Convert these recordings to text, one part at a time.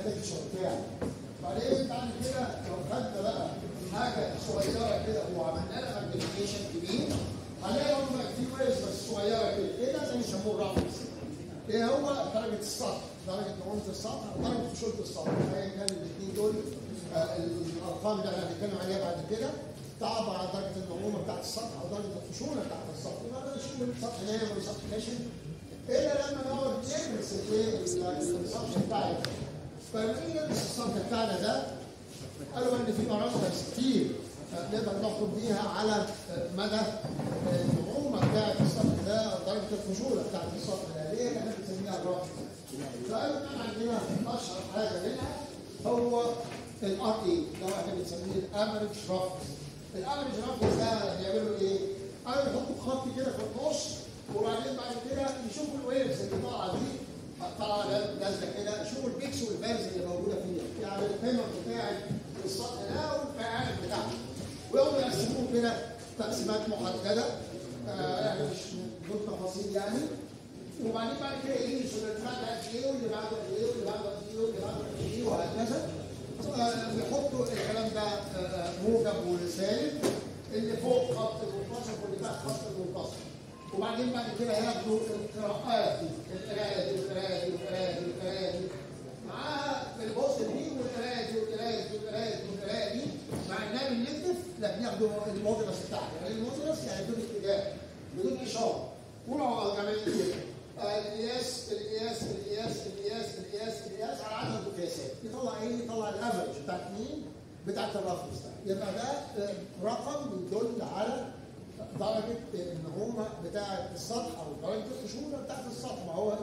التكشر بتاعي بعدين بعد كده لو خدنا بقى حاجه صغيره كده وعملنا لها ماجنيفيكيشن كبير هنلاقي هم في ويرز بس صغيره كده ايه ده زي يسموه الرفرنس ايه هو درجه السطح درجه نعومه السطح ودرجه فشوله السطح ايا كان الاثنين دول آه، الارقام اللي احنا هنتكلم عليها بعد كده تعبر عن درجه النعومه بتاعت السطح او درجه الخشونه بتاعت السطح يبقى ده نشوف السطح نايم ولا سطح خشن الا لما نقعد ندرس الايه السطح بتاعنا فلما نيجي ندرس السطح بتاعنا ده قالوا ان في بارامترز كتير آه، نقدر نحكم بيها على آه، مدى آه، النعومه بتاعت السطح ده أو درجه الخشونه بتاعت السطح ده اللي هي احنا بنسميها الرفع فقالوا ان عندنا اشهر حاجه منها هو الار اي اللي هو احنا بنسميه الافريج رفرنس الافريج رفرنس ده بيعملوا ايه؟ قالوا يحطوا خط كده في النص وبعدين بعد كده يشوفوا الويفز اللي طالعه دي طالعه نازله كده يشوفوا البيكس والفالز اللي موجوده فيها يعني القيمه بتاعت السطح ده والفعال بتاعته ويقوموا يقسموه كده تقسيمات محدده آه، احنا مش بدون تفاصيل يعني وبعدين بعد كده يقيسوا الارتفاع ده قد ايه واللي بعده قد ايه واللي بعده قد ايه واللي بعده قد ايه وهكذا آه، بيحطوا الكلام ده آه، موجب وسالب اللي فوق خط المنتصف واللي تحت خط المنتصف وبعدين بعد كده ياخدوا القراءات دي القراءه دي والقراءه دي والقراءه دي والقراءه دي معاها البوست دي والقراءه دي والقراءه دي والقراءه دي والقراءه دي مع انها بنلتف لا بناخدوا المودرس بتاعها يعني المودرس يعني بدون اتجاه بدون اشاره ولو جماعه كده آه، القياس القياس القياس القياس القياس القياس على عدد القياسات يطلع ايه؟ يطلع الافرج بتاعت مين؟ بتاعت الرفرنس ده يبقى ده آه، رقم بيدل على درجة النعومة بتاعة السطح أو درجة الخشونة بتاعة السطح ما هو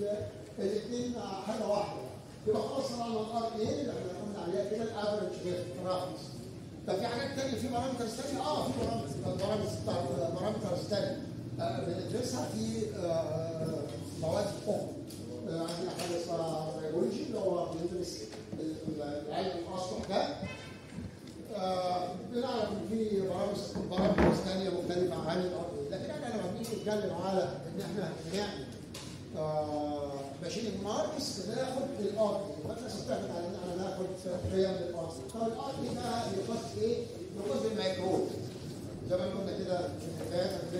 الاثنين حاجة واحدة يبقى خلاص على الار ايه اللي احنا قلنا عليها كده الافرج رفرنس طب في حاجات تانية في بارامترز تانية اه في بارامترز بارامترز بتاع- بارامترز تانية آه، بندرسها في آه، مواد اخرى آه، عندنا حاجه اسمها بيولوجي اللي هو بندرس ال- العلم الاصلح ده آه، بنعرف ان في برامج برامج ثانيه مختلفه عن الارض لكن احنا لما بنيجي نتكلم على ان احنا نعمل ماشين ماركس بناخد الارض فالناس بتعتمد على ان احنا ناخد قيم الارض طب الارض ده يقاس ايه؟ يقاس بالميكروب زي ما قلنا كده في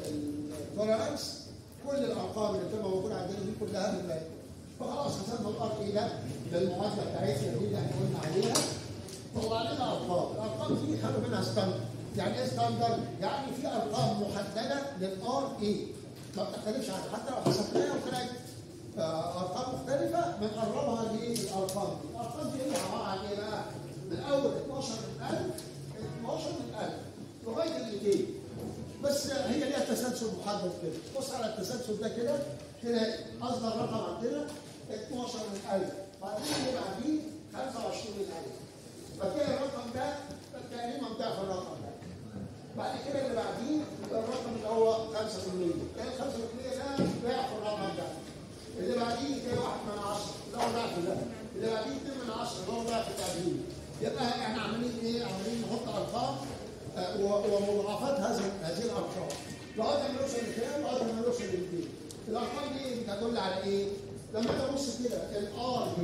التولرانس كل الارقام اللي بتبقى موجوده عندنا دي كلها بالميكروب فخلاص حسبنا الارض ايه ده بالمعادله بتاعتنا دي اللي احنا قلنا عليها طلع لنا ارقام الارقام دي خدوا منها ستاندرد يعني ايه ستاندرد يعني في ارقام محدده للار اي ما بتختلفش عنها حتى لو حسبناها وطلعت آه، ارقام مختلفه بنقربها للارقام دي الارقام دي هي عباره عن ايه بقى من اول 12 من 1000 12 من 1000 لغايه ال 200 بس هي ليها تسلسل محدد كده بص على التسلسل ده كده كده اصغر رقم عندنا 12 من 1000 بعدين اللي بعديه 25 من 1000 فتلاقي الرقم ده تقريبا ضعف الرقم ده بعد كده اللي بعديه يبقى الرقم اللي هو 5% تلاقي 5% ده ضعف الرقم ده اللي بعديه تلاقي 1 من 10 اللي هو ضعف ده اللي بعديه 2 من 10 اللي هو ضعف التعديل يبقى احنا عاملين ايه؟ عاملين نحط ارقام آه، و- ومضاعفات هذه هذه الارقام لغايه ما نوصل لكام؟ لغايه ما نوصل ل 200 الارقام دي بتدل على ايه؟ لما انا ابص كده الار 12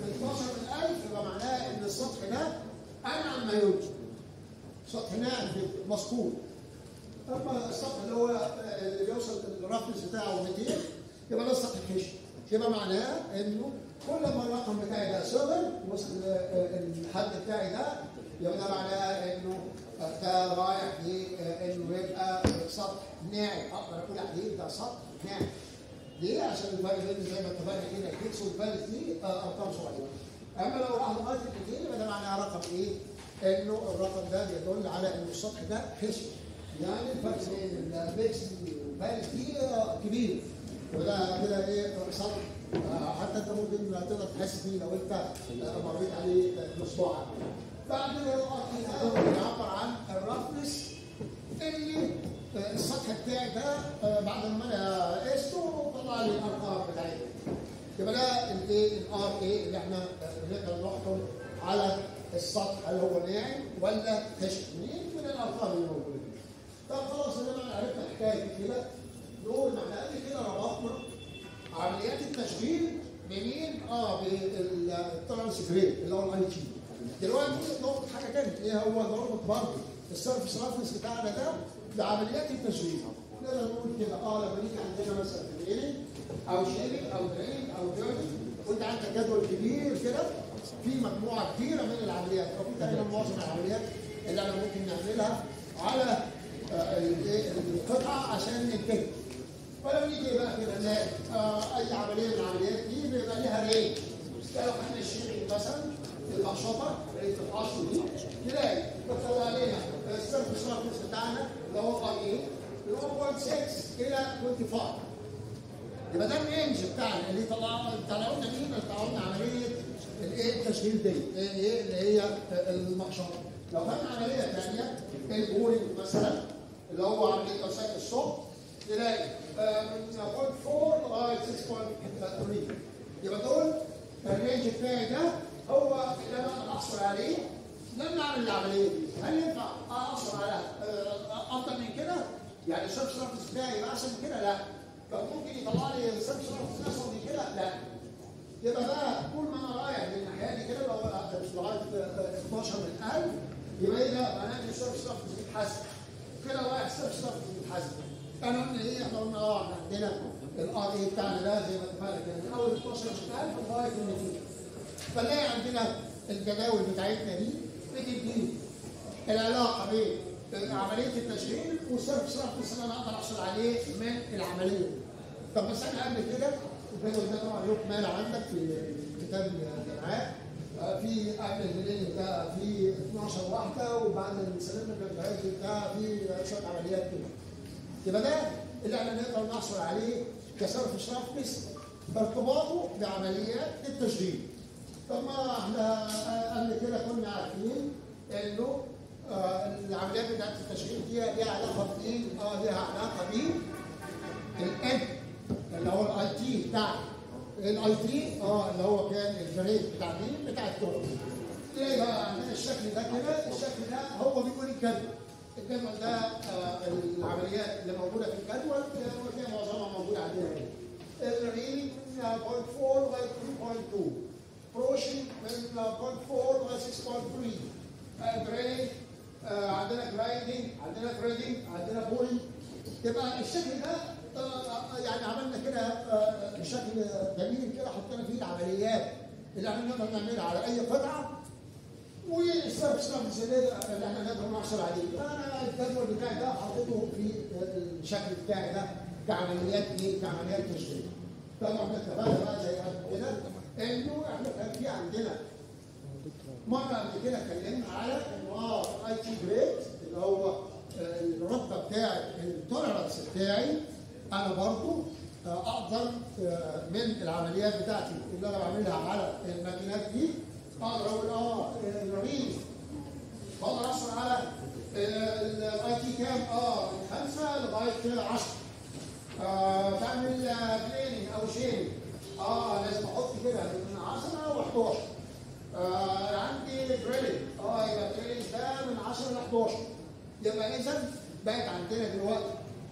من 1000 يبقى معناها ان السطح ده انعم ما يوجد سطح ناعم جدا مسطول اما السطح اللي هو آه، اللي بيوصل الرفرنس بتاعه 200 يبقى ده السطح خشن يبقى معناه انه كل ما الرقم بتاعي ده صغر وصل آه، الحد بتاعي ده يبقى ده معناه انه آه، ده رايح لانه يبقى سطح ناعم اقدر اقول عليه ده سطح ناعم ليه؟ عشان الفرق بين زي ما اتفقنا كده الكيكس والفالس دي آه، ارقام صغيره. اما لو راح لغايه ال 200 يبقى ده معناه رقم ايه؟ انه الرقم ده بيدل على ان السطح ده خشن. يعني الفرق بين البيكس دي والفالس دي آه، كبير. وده كده ايه سطح آه، حتى انت ممكن تقدر تحس بيه لو انت آه، مريت عليه آه، بصباعك. بعد كده الار ده بيعبر عن الرفنس اللي آه، السطح بتاعي ده آه، بعد ما انا قسته طلع لي الارقام بتاعتي يبقى ده الايه الار اي اللي احنا آه، نقدر نحكم على السطح هل هو ناعم ولا خشن منين من الارقام اللي موجوده دي. طب خلاص انا بقى عرفت الحكايه دي كده نقول ما احنا قبل كده ربطنا عمليات التشغيل منين؟ اه بال التولرنس جريد اللي هو الاي تي دلوقتي نقطه حاجه ثانيه ايه هو نربط برضه السيرفس رافنس بتاعنا ده بعمليات التشغيل نقدر نقول كده اه لما نيجي عندنا مثلا دريننج او شيلنج او دريننج او جيرنينج وانت عندك جدول كبير كده في مجموعه كبيره من العمليات او في تقريبا معظم العمليات اللي انا ممكن نعملها على آه، ال- القطعه عشان ننتهي ولما نيجي بقى كده نلاقي آه، اي عمليه من العمليات دي بيبقى ليها رينج لو احنا الشيلنج مثلا القشطه عمليه القشط دي نلاقي بتطلع لنا السيرفس رافنس بتاعنا اللي هو اي ايه اللي هو 1.6 الى 25 يبقى ده الرينج بتاعنا اللي طلعوا طلعوا لنا مين؟ اللي طلعوا لنا عمليه الايه التشغيل دي ايه اللي هي المقشطه لو كان عمليه ثانيه البورينج مثلا اللي هو عمليه توسيع الصوت تلاقي آه، من 0.4 لغايه 6.3 يبقى دول الرينج بتاعي ده هو اللي انا أقدر احصل عليه لما اعمل العمليه دي هل ينفع احصل على آه، افضل من كده؟ يعني السيرف سيرفيس بتاعي يبقى احسن من كده؟ لا طب ممكن يطلع لي السيرف سيرفيس احسن من كده؟ لا يبقى بقى طول ما انا رايح للناحيه دي كده لو مش لغايه آه، 12 من 1000 يبقى ايه ده؟ معناه ان السيرف سيرفيس بيتحسن كده رايح السيرف سيرفيس بيتحسن انا قلنا ايه؟ احنا قلنا اه احنا عندنا الار اي بتاعنا ده زي ما اتفقنا كده من اول 12 من 1000 لغايه 200 فنلاقي عندنا الجداول بتاعتنا دي بتديني العلاقه بين عمليه التشغيل والسيرف سيرفيس اللي انا اقدر احصل عليه من العمليه دي. طب بس احنا قبل كده الجدول ده طبعا له كمال عندك في كتاب الجامعات آه، في قبل الميلينيوم ده في 12 واحده وبعد السلام الجامعات ده في شويه عمليات كده. يبقى ده اللي احنا نقدر نحصل عليه كسيرف سيرفيس ارتباطه بعمليات التشغيل. طب ما احنا قبل كده كنا عارفين انه آه، العمليات بتاعت التشغيل دي ليها علاقه بايه؟ اه ليها علاقه ب الان اللي هو الاي تي بتاعنا الاي تي اه اللي هو كان الجريد بتاع مين؟ بتاع الدول. ايه بقى عندنا الشكل ده كده الشكل ده هو بيقول الجدول. الجدول ده آه العمليات اللي موجوده في الجدول آه، وهي معظمها موجوده عندنا هنا. الريل من 0.4 لغايه 3.2 بروشن من 0.4 لغايه 6.3 جريد عندنا جرايدنج عندنا جريدنج عندنا بولي يبقى الشكل ده آه، يعني عملنا كده آه، بشكل جميل كده حطينا فيه العمليات اللي احنا نقدر نعملها على اي قطعه والسيرفس سيرفيس اللي احنا نقدر نحصل عليه فانا الجدول بتاعي ده حاططه في الشكل بتاعي ده كعمليات ايه؟ كعمليات تشغيل طبعا احنا اتفقنا بقى زي قبل كده انه احنا كان في عندنا مره قبل كده اتكلمنا على انه اه اي تي جريد اللي هو آه، الرتبه بتاعي التولرنس بتاعي انا برضو آه، اقدر آه، من العمليات بتاعتي اللي انا بعملها على الماكينات دي اقدر اقول اه الريل بقدر احصل على الاي تي كام اه من خمسه لغايه 10 آه، تعمل بليننج او شيلنج اه لازم احط كده من 10 و11 آه عندي دريلنج اه يبقى الدريلنج ده من 10 ل 11 يبقى اذا بقت عندنا دلوقتي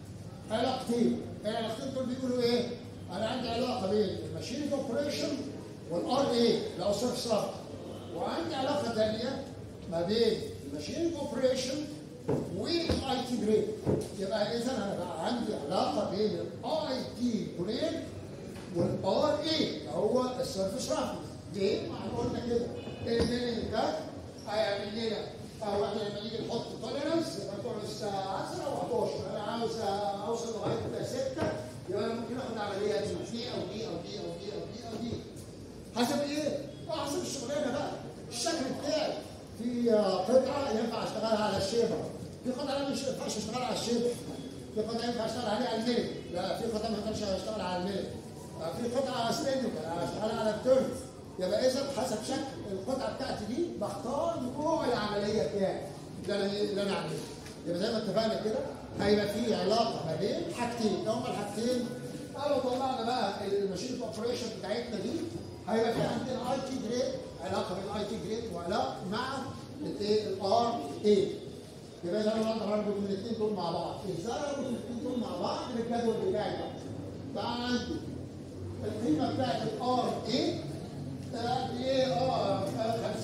علاقتين العلاقتين دول بيقولوا ايه؟ انا عندي علاقه بين الماشين اوبريشن والار اي اللي هو سيرف سيرف وعندي علاقه ثانيه ما بين الماشين اوبريشن والاي تي جريد يبقى اذا انا بقى عندي علاقه بين الاي تي جريد والار اي اللي هو السيرفيس رافنج ليه؟ ما احنا قلنا كده الميلينج ده هيعمل لنا او احنا لما نيجي نحط توليرنس يبقى توليرنس 10 او 11 انا عاوز اوصل لغايه 6 يبقى انا ممكن اخد عمليه دي او دي او دي او دي او دي او دي حسب ايه؟ اه حسب الشغلانه بقى الشكل بتاعي في آه، قطعه ينفع اشتغلها على الشيبر في قطعه مش ينفعش اشتغل على الشيبر في قطعه ينفع اشتغل عليها على الملك لا في قطعه ما ينفعش اشتغل على الملك آه، في قطعه سلندر اشتغل على التورت يبقى اذا حسب شكل القطعه بتاعتي دي بختار نوع العمليه بتاعي اللي انا اللي انا اعملها يبقى زي ما اتفقنا كده هيبقى في علاقه ما بين حاجتين اللي هما الحاجتين لو طلعنا بقى الماشين اوبريشن بتاعتنا دي هيبقى في عندنا اي تي جريد علاقه بين اي تي جريد وعلاقه مع الايه الار اي يبقى اذا انا اقدر اربط الاثنين دول مع بعض ازاي اربط الاثنين دول مع بعض بالجدول بتاعي ده بقى عندي القيمه بتاعت الار اي قد ايه اه 50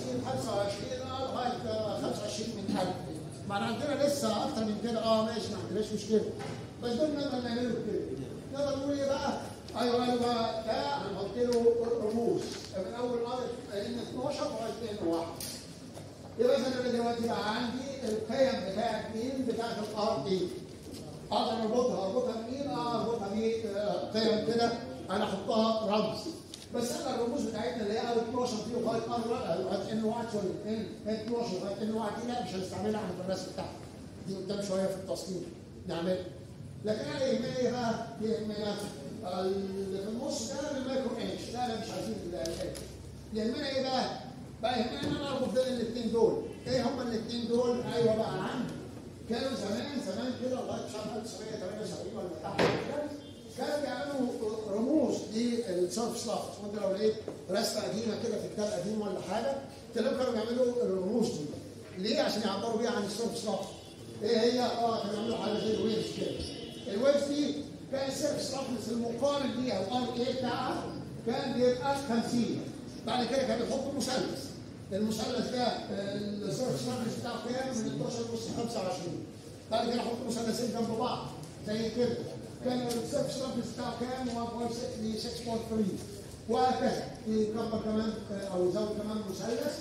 25 اه لغايه آه، 25 من 1000 ما أنا عندنا لسه اكتر من كده اه ماشي ما عندناش مشكله بس دول نقدر نعمله كده نقدر نقول ايه بقى؟ ايوه ايوه ده هنحط له رموز من اول ار ان 12 لغايه ان 1 يبقى اذا انا دلوقتي بقى عندي القيم بتاعت مين بتاعت الار دي اقدر اربطها اربطها بمين؟ اه اربطها بقيم كده انا احطها رمز بس انا الرموز بتاعتنا اللي هي ار 12 دي لغايه ار لغايه ان 1 سوري ان 12 لغايه ان 1 دي لا مش هنستعملها عند الرسم بتاعها دي قدام شويه في التصميم نعملها لكن انا يهمني ايه بقى؟ يهمنا اللي في النص ده المايكرو انش لا لا مش عايزين الالات يهمنا ايه بقى؟ بقى يهمنا ان انا اربط بين الاثنين دول ايه هما الاثنين دول؟ ايوه بقى عندي كانوا زمان زمان كده لغايه مش عارف 1978 ولا تحت كده كانوا بيعملوا رموز للسيرف سلافت وانت لو لقيت رسمه قديمه كده في كتاب قديم ولا حاجه تلاقيهم كانوا بيعملوا الرموز دي ليه؟ عشان يعبروا بيها عن السيرف سلافت ايه هي؟ اه كانوا بيعملوا حاجه زي الويفز كده الويفز دي كان السيرف سلافت المقارن ليها الار اي بتاعها كان بيبقى 50 بعد كده كان بيحط مثلث المثلث ده السيرف سلافت بتاعه كام؟ من 12 ونص 25 بعد كده احط مثلثين جنب بعض زي كده كان السيرف سيرفيس بتاعه كام 1.6 ل 6.3 وهكذا يكبر كمان او يزود كمان مثلث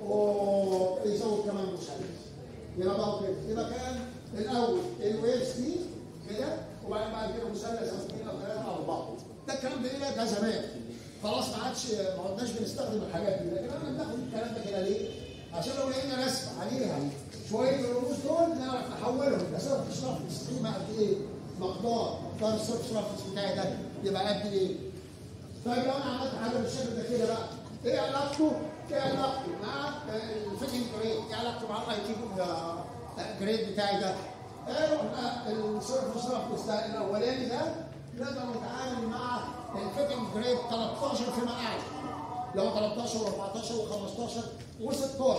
ويزود كمان مثلث يبقى بقى كده يبقى كان الاول الويفز دي كده وبعدين بعد كده مثلث او اثنين او ثلاثه او اربعه ده الكلام ده ايه ده زمان خلاص ما عادش ما عدناش بنستخدم الحاجات دي لكن احنا بناخد الكلام ده كده ليه؟ عشان لو لقينا رسمه عليها شويه الرموز دول نعرف نحولهم ده سيرف سيرفيس قيمه قد ايه؟ مقدار مقدار السيرف سيرفيس بتاعي ده يبقى قد ايه؟ طيب لو انا عملت حاجه بالشكل ده كده بقى ايه علاقته؟ ايه علاقته مع الفيتنج جريد؟ ايه علاقته مع الاي تي جريد بتاعي ده؟ ايه السيرف سيرفيس ده الاولاني ده نقدر نتعامل مع الفيتنج جريد 13 فيما اعلى لو 13 و14 و15 و16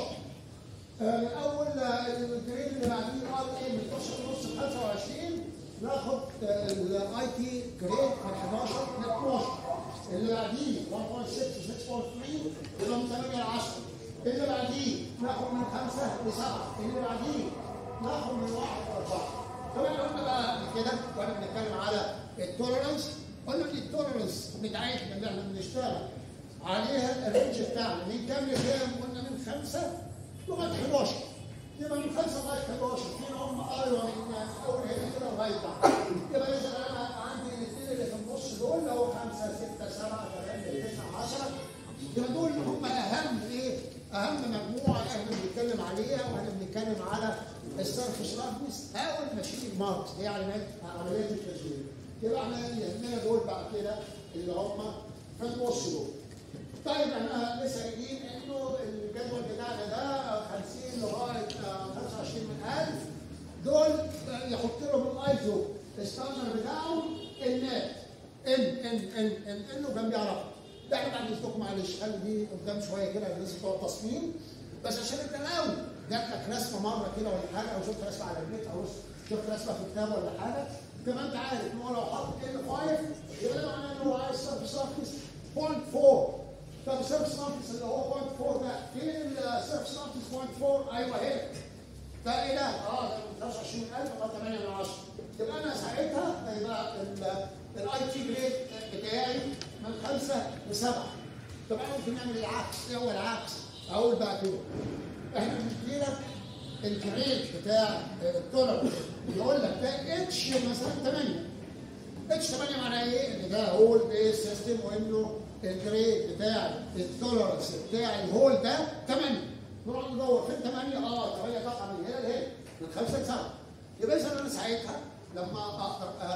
من اول الجريد اللي بعديه ار اي من 12 ونص ل 25 ناخد الاي تي جريد من 11 ل 12 اللي بعديه 1.6 و 6.3 يبقى من 8 ل 10 اللي بعديه ناخد من 5 ل 7 اللي بعديه ناخد من 1 ل 4 طبعا قلنا بقى كده واحنا بنتكلم على التوليرنس قلنا ان التوليرنس بتاعتنا اللي احنا بنشتغل عليها الرينج بتاعنا من كام لكام؟ قلنا من 5 لغايه 11 يبقى من 5 لغايه 11 في هم ايوه من اول هنا كده لغايه تحت يبقى اذا انا عندي الاثنين اللي في النص دول اللي هو 5 6 7 8 9 10 يبقى دول هم اهم ايه؟ اهم مجموعه احنا بنتكلم عليها واحنا بنتكلم على السيرفس رفنس او الماشين ماركس هي علامات عمليات التسجيل يبقى احنا يهمنا دول بعد كده اللي هم في النص دول طيب احنا لسه قايلين انه الجدول بتاعنا ده 50 لغايه 25 من 1000 دول يحط لهم الايزو الستاندر بتاعهم النات ان ان ان ان انه جنبي رقم ده احنا بعد اذنكم معلش خلي دي قدام شويه كده الناس بتوع التصميم بس عشان انت لو جات لك رسمه مره كده ولا حاجه او شفت رسمه على النت او شفت رسمه في كتاب ولا حاجه كمان انت عارف ان هو لو حط ان 5 يبقى ده معناه ان هو عايز سيرفيس سيرفيس 0.4 طب السيرفس سيرفيس اللي هو 0.4 ده فين السيرفس سيرفيس 0.4 ايوه هنا ده ايه ده؟ اه ده من 23000 لغايه 8 من 10 يبقى انا ساعتها يبقى الاي تي جريد بتاعي من 5 ل 7 طبعا ممكن نعمل العكس ايه هو العكس؟ اقول بقى كده احنا بندي لك الجريد بتاع التولر يقول لك ده اتش مثلا 8 اتش 8 معناه ايه؟ ان ده هول بيس سيستم وانه الجريد بتاع التولرنس بتاع الهول ده 8 نقعد ندور فين 8 اه 8 تقع من هنا لهنا من 5 ل 7 يبقى اذا انا ساعتها لما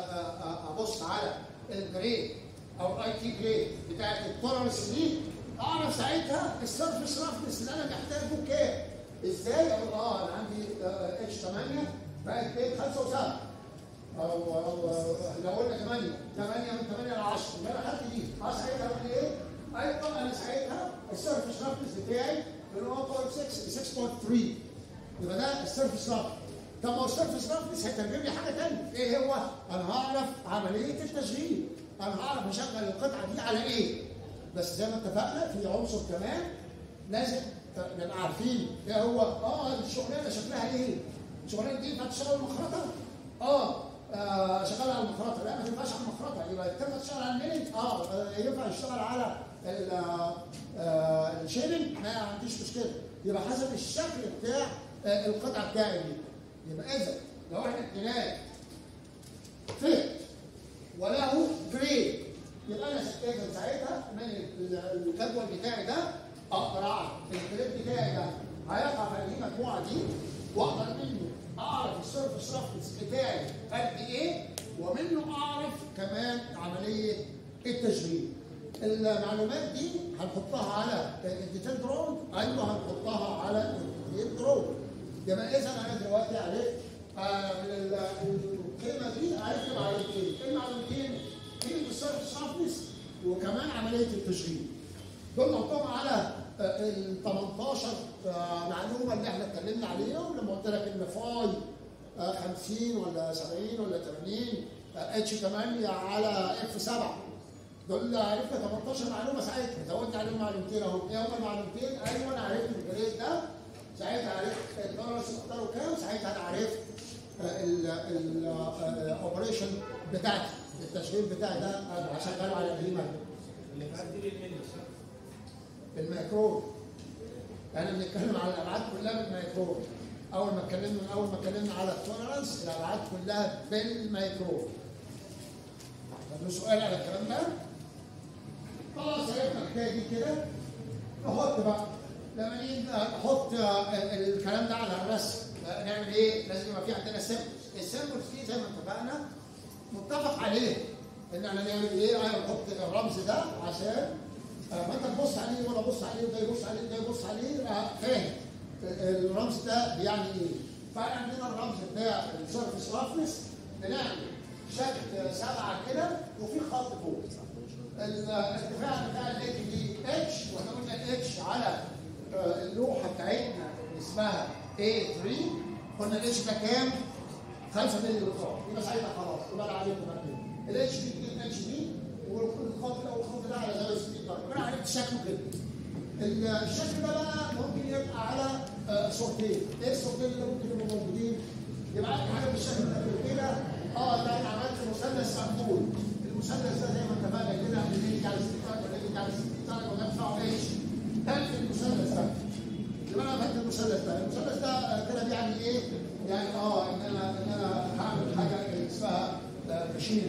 ابص على الجريد او الاي تي جريد بتاعت التولرنس دي اعرف ساعتها السيرفيس رفنس اللي انا محتاجه كام ازاي اقول اه انا عندي اتش 8 بقت بين 5 و7 او او لو قلنا 8 8 من 8 ل 10 يبقى انا خدت دي اه ساعتها اقول ايه؟ ايوه انا ساعتها السيرفيس رفنس بتاعي من 1.6 ل 6.3 يبقى ده السيرفيس رفنس طب ما هو السيرفيس رفنس هيترجم لي حاجه ثانيه ايه هو؟ انا هعرف عمليه التشغيل انا هعرف اشغل القطعه دي على ايه؟ بس زي ما اتفقنا في عنصر كمان لازم ت- نبقى عارفين ايه هو اه الشغلانه شكلها ايه؟ الشغلانه دي ينفع تشتغل مخرطه؟ اه آه، شغال على المخرطه لا ما تنفعش على المخرطه يبقى تنفع تشتغل على الميلنج اه آه، ينفع يشتغل على ال- آه، الشيلنج ما عنديش مشكله يبقى حسب الشكل بتاع آه، القطعه بتاعي دي يبقى اذا لو احنا ابتدائي فيت وله جريد يبقى انا اذا ساعتها من ال- الجدول بتاعي ده اقدر اعرف الجريد بتاعي ده هيقع في هذه المجموعه دي واقدر منه اعرف السيرفس رفرنس بتاعي قد ايه ومنه اعرف كمان عمليه التشغيل المعلومات دي هنحطها على الديتيل درون ايوه هنحطها على الديتيل درون يبقى اذا انا دلوقتي عرفت آه، من ال- الكلمه دي عرفت معلومتين المعلومتين قيمه السيرفس رفرنس وكمان عمليه التشغيل دول نحطهم على آه، ال 18 آه، معلومه اللي احنا اتكلمنا عليهم لما قلت لك ان فاي آه، 50 ولا 70 ولا 80 اتش 8 على اف 7 دول عرفنا 18 معلومه ساعتها زودنا عليهم معلومتين اهو ايه هم المعلومتين؟ ايوه انا عرفت الجريد ده ساعتها عرفت الدولار مقداره كام ساعتها انا عرفت الاوبريشن بتاعتي التشغيل بتاعي ده انا هشغله على القيمه اللي بتعدي المنس بالميكرو احنا بنتكلم على الابعاد كلها بالميكرو اول ما اتكلمنا اول ما اتكلمنا على التولرنس الابعاد كلها بالميكرو طب له سؤال على الكلام ده؟ خلاص عرفنا الحكايه دي كده نحط بقى لما نيجي نحط آه، الكلام ده على الرسم آه، نعمل ايه؟ لازم يبقى في عندنا سيمبلز السيمبلز دي زي ما اتفقنا متفق عليه ان احنا نعمل ايه؟ انا نحط الرمز ده عشان آه، ما انت تبص عليه ولا بص عليه وده يبص عليه وده يبص عليه آه، فاهم الرمز ده بيعني ايه؟ فعندنا الرمز بتاع السيرفس رفنس بنعمل شكل سبعه كده وفي خط فوق الارتفاع بتاع الليد دي اتش واحنا قلنا الاتش على آه، اللوحه بتاعتنا اللي اسمها A3 قلنا الاتش ده كام؟ 5 مللي بالظبط يبقى ساعتها خلاص يبقى انا عليكم بقى كده الاتش دي تجيب الاتش دي والخط ده والخط ده على زاويه 60 درجه انا عرفت شكله كده ال- الشكل ده بقى ممكن يبقى على آه، صورتين ايه الصورتين اللي ممكن يبقوا موجودين؟ يبقى عندي حاجه بالشكل ده كده اه ده انا عملت مثلث مقبول المثلث ده زي ما اتفقنا كده اللي يجي على 60 درجه واللي يجي على 60 درجه وده بتاعه اتش هل في المثلث ده يبقى انا فاكر المثلث ده المثلث ده آه، كده بيعني ايه؟ يعني اه ان انا ان انا هعمل حاجه اسمها ماشين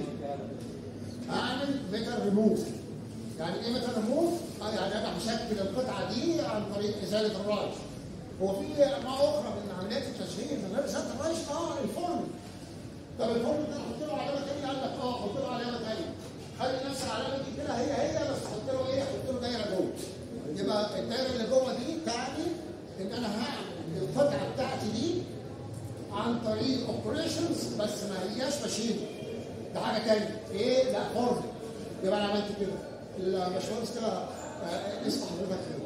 هعمل ميتال ريموف يعني ايه ميتال ريموف؟ اه يعني انا هشكل القطعه دي عن طريق ازاله الرايش هو في انواع اخرى من عمليات التشغيل من غير ازاله الرايش اه الفرن طب الفرن ده احط له علامه ثانيه قال لك اه احط له علامه ثانيه خلي نفس العلامه دي كده هي هي بس احط له ايه؟ احط له دايره جوه يبقى الدايره اللي جوه دي تعني ان انا هعمل القطعه بتاعتي دي عن طريق اوبريشنز بس ما هياش ماشين ده حاجه ثانيه ايه؟ لا فرن يبقى انا عملت كده الباشمهندس كده آه، اسم حضرتك ايه؟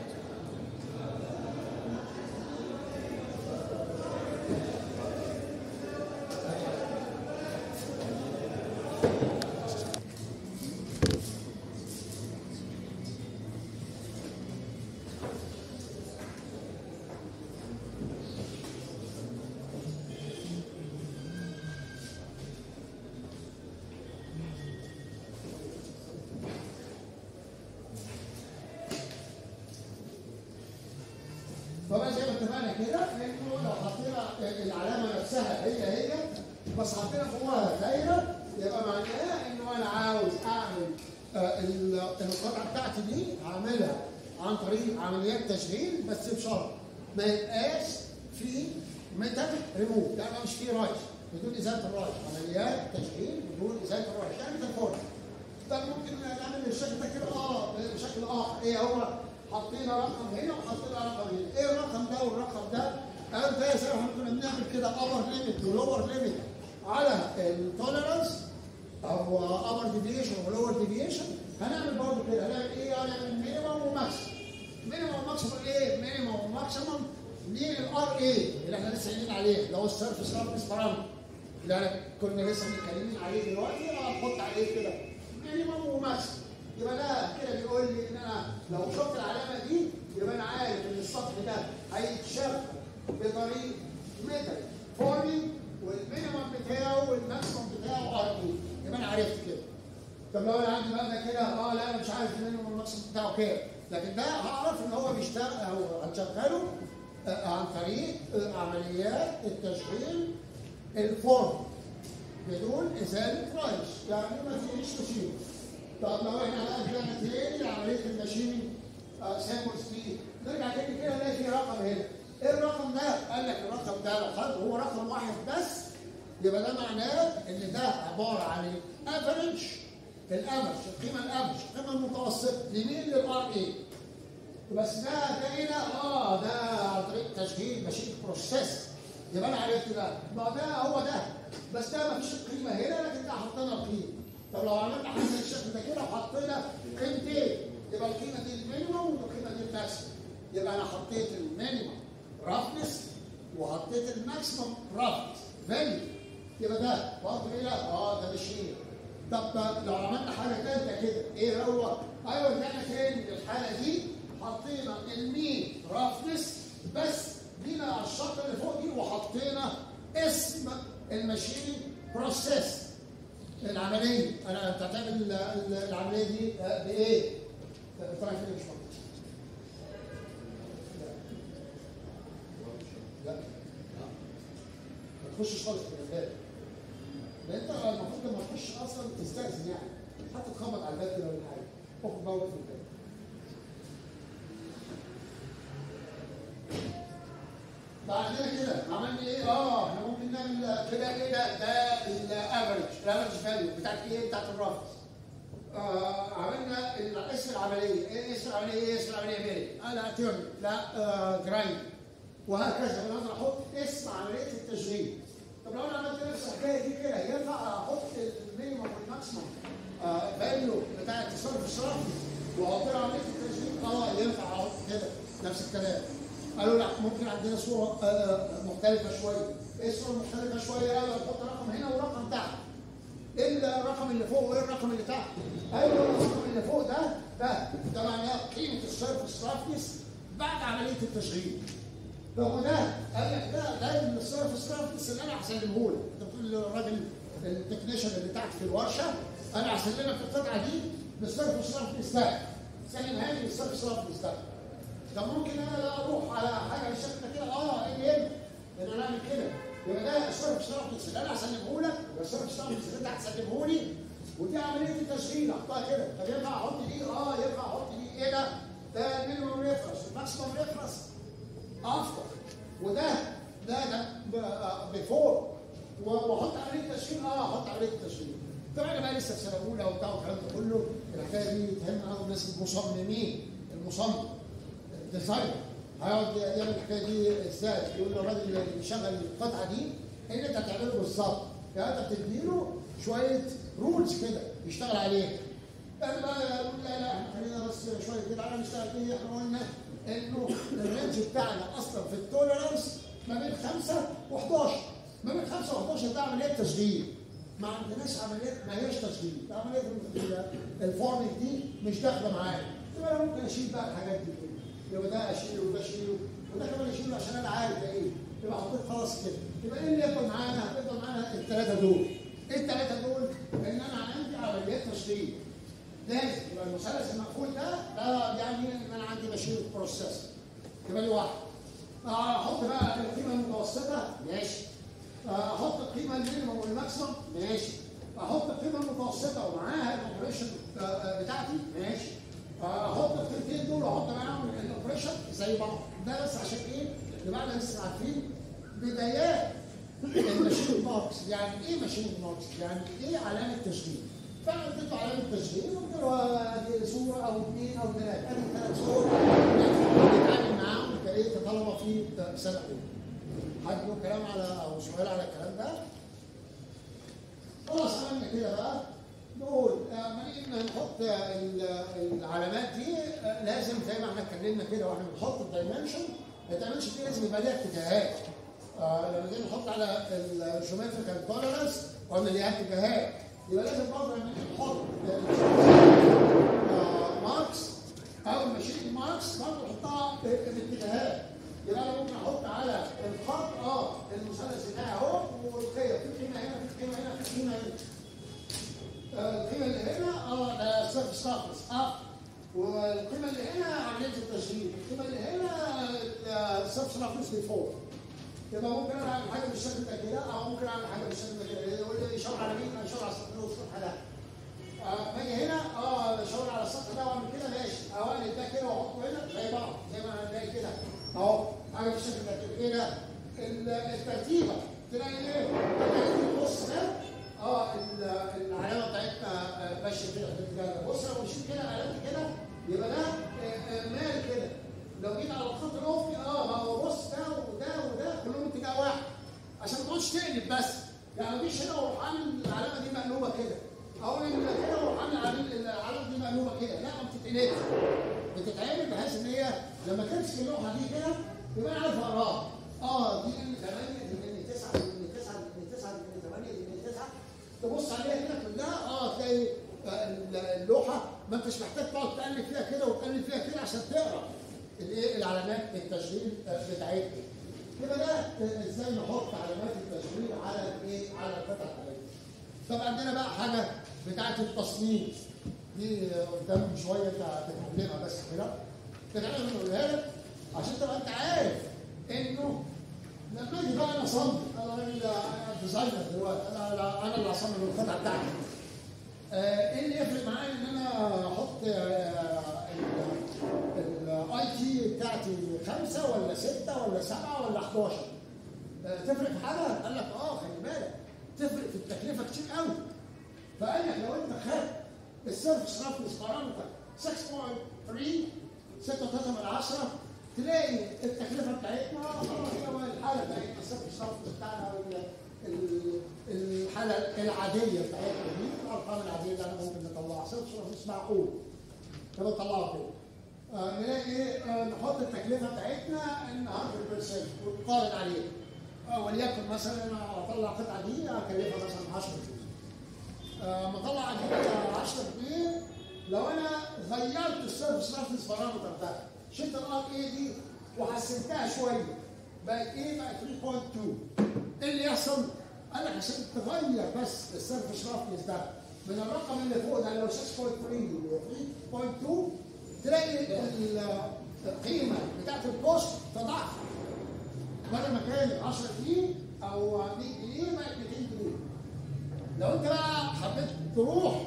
طبعا زي ما اتفقنا كده انه لو حطينا العلامه نفسها هي هي بس حطينا جواها دايره يبقى معناها انه انا عاوز اعمل آه، ال- القطعه بتاعتي دي هعملها عن طريق عمليات تشغيل بس بشرط ما يبقاش في ميتال ريموف يعني مش في رايش بدون ازاله الرايش عمليات تشغيل بدون ازاله الرايش يعني ده الفرن طب ممكن نعمل الشكل ده كده اه بشكل اخر ايه هو حطينا رقم هنا وحطينا رقم هنا ايه الرقم ده والرقم ده قال ده زي ما احنا كنا بنعمل كده ابر ليميت ولور ليميت على التوليرانس او ابر ديفيشن ولور ديفيشن هنعمل برضه كده هنعمل ايه هنعمل مينيمم وماكسيمم مينيمم وماكسيمم ايه مينيمم وماكسيمم للار اي اللي احنا لسه قايلين عليه اللي هو السيرفيس رفرنس بارامتر اللي احنا كنا لسه متكلمين عليه دلوقتي هنحط عليه كده مينيمم وماكسيمم يبقى ده كده بيقول لي ان انا لو شفت العلامه دي يبقى انا عارف ان السطح ده هيتشق بطريق متر فورمينج والمينيمم بتاعه والماكسيمم بتاعه ار اي يبقى انا عرفت كده طب لو انا عندي مبنى كده اه لا انا مش عارف المينيمم والماكسيمم بتاعه كام لكن ده هعرف ان هو بيشتغل او هنشغله آه، عن طريق آه، عمليات التشغيل الفورم بدون ازاله رايش يعني ما فيش تشيل طب لو احنا بقى رجعنا تاني لعمليه الماشينينج سامبلز دي نرجع تاني كده نلاقي في رقم هنا ايه الرقم ده؟ قال لك الرقم ده لو خد هو رقم واحد بس يبقى ده معناه ان ده عباره عن الافرج الافرج القيمه الافرج القيمه المتوسطه لمين للار اي بس ده ده ايه ده؟ اه ده عن طريق تشغيل ماشين بروسيس يبقى انا عرفت ده ما ده هو ده بس ده ما فيش القيمه هنا لكن ده حطينا القيمه طب لو عملنا حاجه بالشكل ده كده وحطينا قيمتين يبقى القيمه دي المينيموم والقيمه دي الماكسيموم يبقى انا حطيت المينيموم رفنس وحطيت الماكسيموم رفنس فاليو يبقى ده برضه ايه لا اه ده مش هنا طب لو عملنا حاجه ثالثه كده ايه هو؟ ايوه رجعنا تاني للحاله دي حطينا المين رفنس بس جينا على الشط اللي فوق دي وحطينا اسم الماشين بروسيس العمليه انا انت هتعمل ال- ال- العمليه دي آه، بايه؟ طبعا كده مش مطلوب. لا لا ما تخشش خالص في الباب ده انت المفروض لما تخش اصلا تستاذن يعني حتى تخبط على الباب كده ولا حاجه اخرج بقى وقف في الباب بعدين كده عملنا ايه؟ اه احنا ممكن نعمل كده ايه ده؟ ده الافرج الافرج فاليو بتاعت ايه؟ بتاعت الرفض. آه عملنا ال- اسم العمليه، ايه اسم العمليه؟ ايه اسم العمليه بيري؟ آه لا تيرن، لا آه جرايند وهكذا انا اقدر احط اسم عمليه التشغيل. طب لو انا عملت نفس الحكايه دي كده ينفع احط المينيمم والماكسيمم آه فاليو بتاع التصرف الصرفي واحط له عمليه التشغيل؟ اه ينفع احط كده نفس الكلام. قالوا لا ممكن عندنا صوره آه، مختلفه شويه ايه الصوره المختلفه شويه قالوا نحط رقم هنا ورقم تحت ايه الرقم اللي فوق وايه الرقم اللي تحت ايوه الرقم اللي فوق ده ده ده معناه قيمه السيرفس رافنس بعد عمليه التشغيل طب ده قال لك ده ده السيرفس رافنس اللي انا هسلمه لك انت بتقول للراجل التكنيشن اللي تحت في الورشه انا هسلمك القطعه دي بالسيرفس رافنس ده سلمها لي بالسيرفس رافنس ده طب ممكن انا لا اروح على حاجه بالشكل ده كده اه ايه يهم ان انا اعمل كده يبقى ده الصرف صرف اللي انا هسلمه لك يبقى الصرف صرف اللي انت هتسلمه لي ودي عمليه التشغيل احطها كده طب ينفع احط دي اه ينفع احط دي ايه ده؟ ده المينيمم ريفرنس الماكسيمم ريفرنس افتر وده ده ده بيفور واحط عمليه تشغيل اه احط عمليه تشغيل طبعا انا بقى لسه في سنه اولى وبتاع والكلام ده كله الحكايه دي تهم قوي الناس المصممين المصمم ديزاينر هيقعد يعمل الحكايه دي ازاي؟ يقول للراجل اللي بيشغل القطعه دي ايه اللي انت هتعمله بالظبط؟ يعني انت بتديله شويه رولز كده يشتغل عليها. يعني بقى يقول لا لا احنا خلينا بس شويه كده على نشتغل ايه؟ احنا قلنا انه الرينج بتاعنا اصلا في التوليرانس ما بين 5 و11 ما بين 5 و11 ده عمليه تشغيل ما عندناش عمليات ما هياش تشغيل ده عمليه الفورمينج دي مش داخله معايا يبقى انا ممكن اشيل بقى الحاجات دي كده يبقى ده اشيله وده اشيله وده كمان اشيله عشان انا عارف ده ايه يبقى حطيت خلاص كده يبقى ايه اللي يفضل معانا؟ هيفضل معانا الثلاثه دول ايه الثلاثه دول؟ ان انا عندي عمليات تشغيل لازم يبقى المثلث المقفول ده ده يعني ان انا عندي ماشين بروسيس يبقى لي واحد احط بقى القيمه المتوسطه ماشي احط القيمه المينيمم والماكسيمم ماشي احط القيمه المتوسطه ومعاها الاوبريشن بتاعتي ماشي احط القيمتين دول واحط معاهم الاوبريشن زي بعض ده بس عشان ايه؟ نبقى احنا لسه عارفين بدايات الماشين ماركس يعني ايه ماشين ماركس؟ يعني ايه علامه تشغيل؟ فانا اديته علامه تشغيل وقلت له ادي صوره او اثنين او ثلاثه ادي ثلاث صور نتعامل معاهم كايه طلبه في سنه اولى حد له كلام على او سؤال على الكلام ده؟ خلاص عملنا كده بقى نقول لما نيجي نحط ال- العلامات دي آه، لازم زي ما احنا اتكلمنا كده واحنا بنحط الدايمنشن الدايمنشن دي لازم يبقى ليها اتجاهات آه، لما نيجي نحط على الجيومتريكال توليرنس قلنا ليها اتجاهات يبقى لازم برضه لما نيجي نحط ماركس او ماشين ماركس برضه نحطها باتجاهات يبقى انا ممكن احط على الخط اه المثلث بتاعي اهو والقيم في قيمه هنا في قيمه هنا في قيمه هنا آه، القيمه اللي هنا اه ده سيرف ستافنس اب والقيمه اللي هنا عمليه التشغيل القيمه اللي هنا سيرف ستافنس بيفور يبقى ممكن انا اعمل حاجه بالشكل ده كده او ممكن اعمل حاجه بالشكل ده كده يقول لي شاور على مين؟ انا شاور على السطح ده والسطح ده. آه، باجي هنا اه شاور على السطح ده واعمل كده ماشي او اقلب ده كده واحطه هنا زي بعض زي ما انا بلاقي كده اهو حاجه بالشكل ده كده ايه ده؟ ال- الترتيبه تلاقي ايه؟ تلاقي النص ده اه ال- العلامه بتاعتنا آه، ماشيه كده في الاتجاه ده بص لو مشيت كده علامتي كده يبقى ده آه، آه، مال كده لو جيت على الخط الافقي اه ما هو بص ده وده وده كلهم اتجاه واحد عشان ما تقعدش تقلب بس يعني ما تجيش هنا واروح عامل العلامه دي مقلوبه كده او ان كده واروح عامل العلامة- العلامه دي مقلوبه كده لا ما بتتقلبش بتتعمل بحيث ان هي لما تمسك اللوحه دي كده يبقى انا عارف اقراها اه دي ان 8 دي ان 9 دي ان 9 دي ان 9 دي ان 8 دي ان 9 تبص عليها كده كلها اه تلاقي آه، اللوحه ما انتش محتاج تقعد تقلب فيها كده وتقلب فيها كده عشان تقرا الايه العلامات التشغيل آه، بتاعتنا يبقى ده آه، ازاي نحط علامات التشغيل على الايه على القطع بتاعتنا طب عندنا بقى حاجه بتاعت التصميم دي آه، قدام شويه انت هتتعلمها بس كده كده انا بقولها لك عشان تبقى انت عارف انه لما اجي بقى انا اصمم انا راجل أنا ديزاينر دلوقتي انا انا اللي هصمم القطعه بتاعتي آه، ايه اللي يفرق معايا ان انا احط الاي تي بتاعتي خمسه ولا سته ولا سبعه ولا 11 آه، تفرق في حاجه؟ قال لك اه خلي بالك تفرق في التكلفه كتير قوي فقال لك لو انت خدت السيرفس رفنس بارامتر 6.3 6.3 من 10 تلاقي التكلفه بتاعتنا آه، هي الحاله بتاعتنا السيرفس رفنس بتاعنا أو ال- ال- الحاله العاديه بتاعتنا دي الارقام العاديه اللي انا ممكن نطلعها سيرفس رفنس معقول كده طلعها كده آه، نلاقي ايه آه، نحط التكلفه بتاعتنا ان 100% ونقارن عليها آه، وليكن مثلا انا اطلع قطعه دي اكلفها مثلا 10 جنيه آه، مطلع عجينه 10 جنيه لو انا غيرت السيرفس رفنس بارامتر ده شلت الار اي دي وحسنتها شويه بقت ايه بقت 3.2 ايه اللي يحصل؟ قال لك عشان تغير بس السيرفس رفنس ده من الرقم اللي فوق ده اللي هو 6.3 ل 3.2 تلاقي ال- القيمه بتاعت الكوست تضاعف بدل ما كان 10 جنيه او 100 جنيه بقت 200 جنيه لو انت بقى حبيت تروح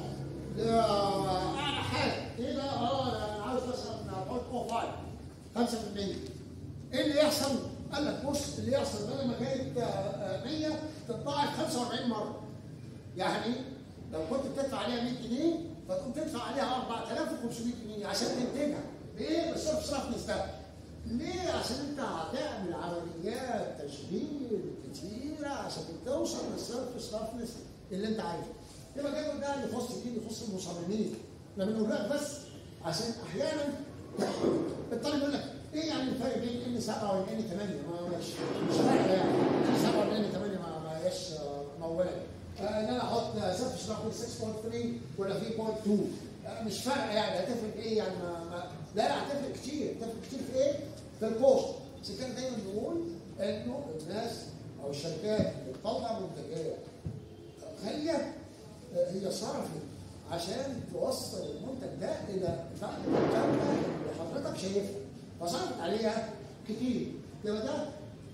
لاعلى حاجه ايه ده اه انا عاوز مثلا احط 0.5 5% ايه اللي يحصل؟ قال لك بص اللي يحصل بدل ما كانت آه، 100 تتضاعف 45 مره يعني لو كنت بتدفع عليها 100 جنيه فتقوم تدفع عليها 4500 جنيه عشان تنتجها بايه؟ بالصرف صرف ده ليه؟ عشان انت هتعمل عمليات تشغيل كتيره عشان توصل للصرف صرفنس اللي انت عايزه. يبقى جاي ده اللي يخص مين؟ يخص المصممين. احنا بنقول لك بس عشان احيانا الطالب يقول لك ايه يعني الفرق بين ان 7 وان ان 8 ما مش مش فارقه يعني ان 7 وان ان 8 ما ما هياش آه، مولا آه، ان انا احط صفر شرح 6.3 ولا 3.2 آه، مش فارقه يعني هتفرق ايه يعني ما, ما لا لا هتفرق كتير هتفرق كتير في ايه؟ في الكوست عشان كده دايما بنقول انه الناس او الشركات اللي بتطلع منتجات غاليه آه، هي صرفت عشان توصل المنتج ده الى بعد الجوده اللي حضرتك شايفها فصرفت عليها كتير يبقى ده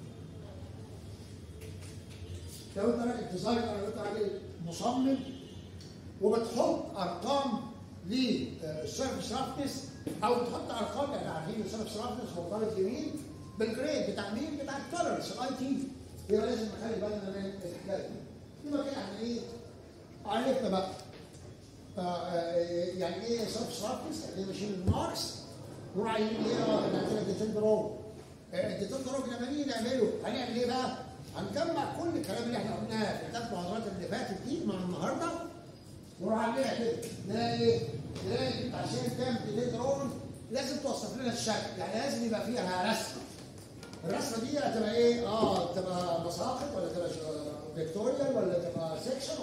لو انت راجل ديزاينر لو انت راجل مصمم وبتحط ارقام للسيرفس رافنس او بتحط ارقام احنا عارفين السيرفس رافنس مرتبط بمين؟ بالجريد بتاع مين؟ بتاع التولرنس الاي تي يبقى لازم نخلي بالنا من الحكايه دي يبقى كده يعني ايه؟ عرفنا بقى آه، آه، يعني ايه سيرفس رافنس؟ يعني ايه ماشين الماركس نروح عايزين ايه؟ اه احنا عندنا ديتين دروب الديتين دروب لما نيجي نعمله هنعمل ايه بقى؟ هنجمع كل الكلام اللي احنا قلناه في الثلاث محاضرات اللي فاتت دي مع النهارده نروح عاملينها كده نلاقي ايه؟ نلاقي انت عشان تعمل ديتين دروب لازم توصف لنا الشكل يعني لازم يبقى فيها رسمه الرسمه دي هتبقى ايه؟ اه تبقى مساقط ولا تبقى فيكتوريال ولا تبقى سيكشن ولا تبقى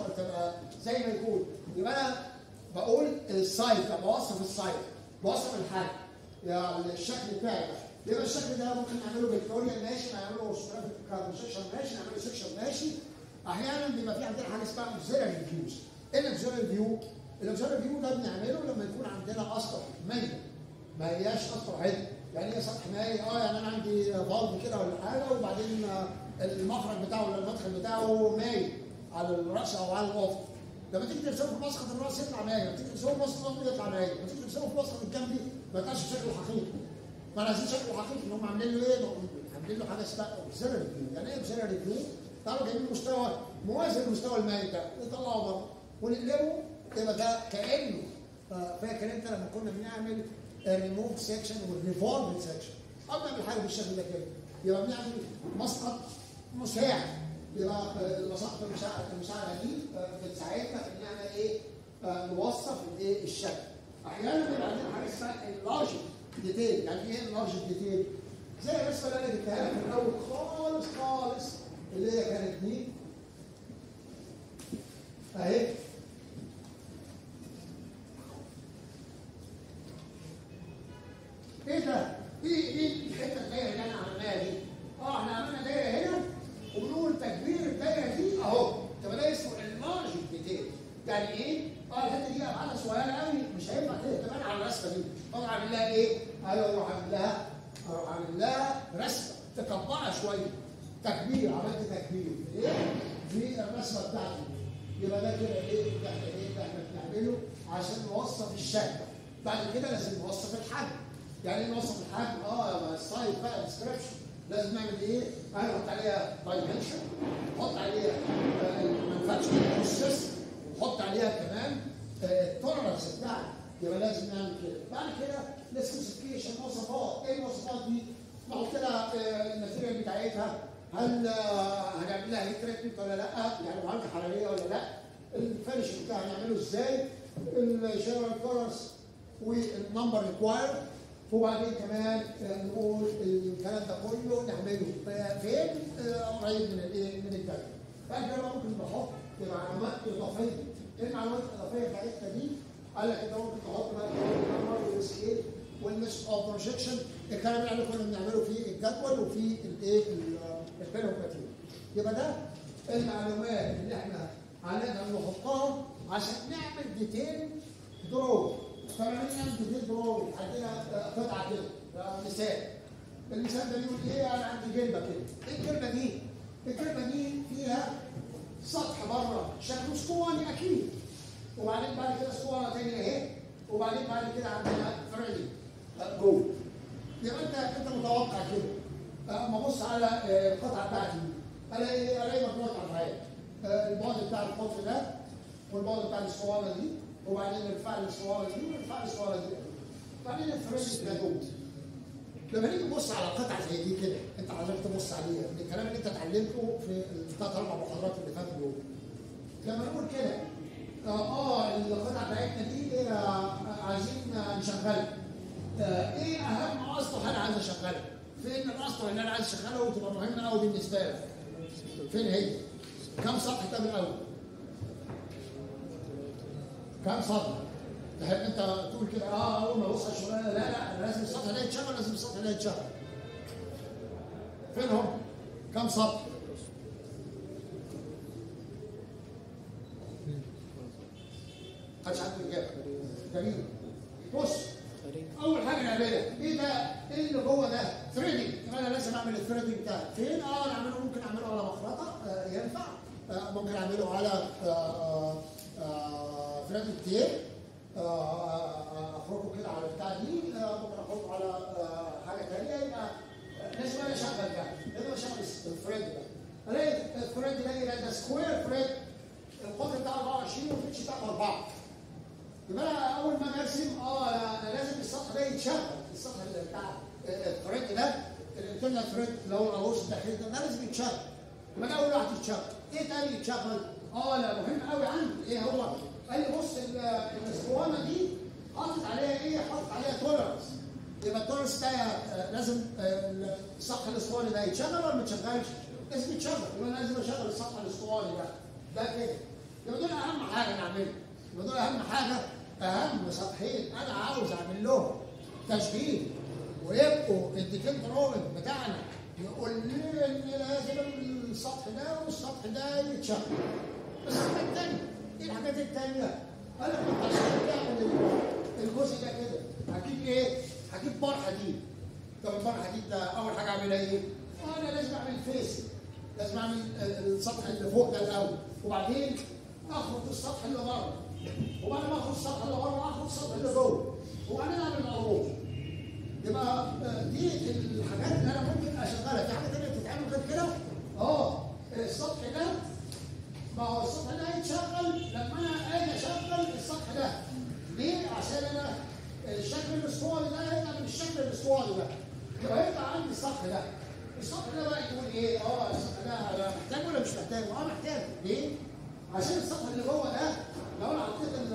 آه، زي ما يكون يبقى انا بقول السايز ده بوصف السايز بوصف الحجم يعني الشكل بتاعي ده يبقى الشكل ده ممكن نعمله فيكتوريا ماشي نعمله سكشن ماشي نعمله سكشن ماشي احيانا بيبقى في عندنا حاجه اسمها اوكسيلري فيوز ايه الاوكسيلري فيو؟ الاوكسيلري فيو ده بنعمله لما يكون عندنا اسطح ميت ما هياش اسطح عدل يعني هي سطح مائي اه يعني انا عندي فالف كده ولا حاجه وبعدين آه، المخرج بتاعه ولا المدخل بتاعه مايل على الراس او على الافق لما تيجي ترسمه في مسقط الراس يطلع مايل لما تيجي ترسمه في مسقط الافق يطلع مايل لما تيجي ترسمه في مسقط الجنبي ما يطلعش شكله حقيقي فانا عايزين شكله حقيقي ان هم عاملين له ايه؟ عاملين له حاجه اسمها اوكسيلري فيو يعني ايه اوكسيلري فيو؟ تعالوا جايبين مستوى موازي لمستوى المايل ده نطلعه بره ونقلبه يبقى ده كانه آه، فاكر انت لما كنا بنعمل ريموف سيكشن والريفولف سيكشن او بنعمل حاجه بالشكل ده كده يبقى بنعمل مسقط مساعد يبقى آه، المساقط المساعده المساعده دي آه، بتساعدنا في ان احنا ايه آه، نوصف الايه الشكل احيانا بيبقى عندنا حاجه اسمها اللارج ديتيل يعني ايه اللارج ديتيل زي الرسمه اللي انا جبتها لك في الاول خالص خالص اللي هي كانت دي اهي ايه ده؟ ايه ايه الحته الدايره اللي احنا عملناها دي؟ اه احنا عملنا دايره هنا وبنقول تكبير الدايره دي اهو طب ده اسمه اللارج ديتيل يعني ايه؟ اه الحته دي ابعادها صغيره قوي مش هينفع تبان على الرسمه دي طبعا اعمل لها ايه؟ ايوه اروح اعمل لها اروح اعمل لها رسمه تكبرها شويه تكبير عملت تكبير ايه؟ في الرسمه بتاعتي يبقى ده كده ايه؟ ده احنا ايه؟ ده احنا بنعمله عشان نوصف الشكل بعد كده لازم نوصف الحجم يعني ايه نوصف الحجم؟ اه السايز بقى ديسكربشن لازم نعمل ايه؟ هنحط عليها دايمنشن نحط عليها المانفاكتشرنج بروسيس ونحط عليها كمان التولرنس بتاعنا يبقى لازم نعمل كده بعد كده السبيسيفيكيشن مواصفات ايه المواصفات دي؟ نحط لها آه، الماتيريال بتاعتها هل آه، هنعمل لها هيت تريتمنت ولا لا؟ يعني معالجه حراريه ولا لا؟ الفينش بتاعها هنعمله ازاي؟ الشاور كولرز والنمبر ريكوايرد وبعدين كمان آه، نقول الكلام ده كله نعمله آه، فين؟ آه، قريب من الايه؟ من الجدول. بعد كده بقى ممكن نحط معلومات اضافيه. ايه المعلومات الاضافيه بتاعتنا دي؟ قال لك انت ممكن تحط بقى النمبر والسكيل والمش اوف بروجكشن الكلام اللي احنا كنا بنعمله في الجدول وفي الايه؟ البين اوف ماتيريال. يبقى ده المعلومات اللي احنا هنقدر نحطها عشان نعمل ديتيل درو طبعا نعمل ديتيل درو عندنا آه، قطعه كده آه، مثال المثال ده بيقول ايه انا عندي جلبه كده ايه الجلبه دي؟ الجلبه دي فيها سطح بره شكله اسطواني اكيد وبعدين بعد كده اسطوانه تانية اهي وبعدين بعد كده عندنا فرعي آه، جوه يبقى انت انت متوقع كده آه، اما ابص على آه، القطعه بتاعتي دي الاقي الاقي مجموعه ابعاد آه، البعد بتاع القطر ده والبعد بتاع الاسطوانه دي وبعدين ارتفاع الاسطوانه دي وارتفاع الاسطوانه دي وبعدين الفريش ده جوه لما نيجي نبص على قطعه زي دي كده انت عايزك تبص عليها من الكلام اللي انت اتعلمته في الثلاث اربع محاضرات اللي فاتوا دول لما نقول كده اه آه، القطعه بتاعتنا دي آه، عايزين آه، نشغلها آه، ايه اهم اسطح انا عايز اشغلها؟ فين الاسطح اللي انا عايز اشغلها وتبقى مهمه قوي بالنسبه لك؟ فين هي؟ كم سطح ده الاول؟ كم سطح؟ تحب انت تقول كده اه اول ما ابص على الشغلانه لا لا أنا لازم السطح ده يتشغل لازم السطح ده يتشغل. فين هم؟ كم سطح؟ محدش عنده اجابه. جميل. بص اول حاجه نعملها ايه ده؟ ايه اللي جوه ده؟ ثريدنج انا لازم اعمل الثريدنج ده فين؟ اه انا اعمله ممكن اعمله على مخرطه آه ينفع آه ممكن اعمله على آه آه ثريدنج تيب آه آه، اخرجه كده على البتاع دي آه ممكن احطه على آه حاجه ثانيه يبقى آه، لازم انا اشغل ده لازم اشغل الثريد ده الاقي الثريد ده يبقى ده سكوير ثريد القطر بتاعه 24 والبيتش بتاعه 4 يبقى انا اول ما ارسم اه انا أنا لازم السطح ده يتشغل السطح اللي بتاع الثريد ده الانترنال ثريد اللي هو القوس الداخلي ده ده لازم يتشغل يبقى انا اول واحد يتشغل ايه تاني يتشغل؟ اه لا مهم قوي عندي ايه هو؟ قال لي بص ال- الاسطوانه دي حاطط عليها ايه؟ حاطط عليها تولرنس يبقى التولرنس ده آه، لازم آه، السطح الاسطواني ده يتشغل ولا ما يتشغلش؟ لازم يتشغل يبقى انا لازم اشغل السطح الاسطواني ده ده كده يبقى دول اهم حاجه نعملها يبقى دول اهم حاجه اهم سطحين انا عاوز اعمل لهم تشغيل ويبقوا الديكنترول بتاعنا يقول لي ان لازم السطح ده والسطح ده يتشغل بس الحاجات التانية ايه الحاجات التانية؟ انا كنت عشان اعمل الجزء ده كده هجيب ايه؟ هجيب بار حديد طب البار الحديد ده اول حاجه اعملها ايه؟ انا لازم اعمل فيس لازم اعمل السطح اللي فوق ده الاول وبعدين اخرج السطح اللي بره وبعد ما اخرج السطح اللي بره اخرج السطح اللي جوه وبعدين اعمل العروض يبقى دي الحاجات اللي انا ممكن اشغلها في حاجه ثانيه بتتعمل غير كده اه السطح ده ما هو السطح ده هيتشغل لما انا اجي اشغل السطح ده ليه؟ عشان انا الشكل الاسطواني ده هيطلع من الشكل الاسطواني ده يبقى هيطلع عندي السطح ده السطح ده بقى يقول ايه؟ اه السطح ده انا محتاجه ولا مش محتاجه؟ اه محتاجه ليه؟ عشان السطح اللي جوه ده لو انا حطيت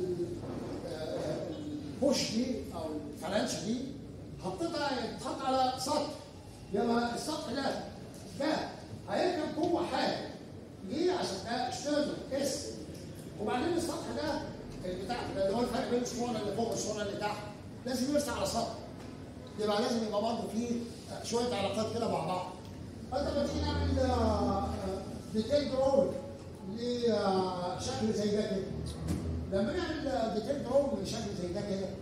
البوش دي او الفلانش دي حطيتها يتحط على سطح يبقى السطح ده ده هيركب جوه حاجه ليه؟ عشان ده اشتغل اس وبعدين السطح ده البتاع ده اللي هو الفرق بين الاسطوانه اللي فوق والاسطوانه اللي تحت لازم يرسى على سطح يبقى لازم يبقى برضه فيه شويه علاقات كده مع بعض انت لما تيجي نعمل ديتيل درول لشكل زي ده كده لما نعمل ديتيل درول لشكل زي ده كده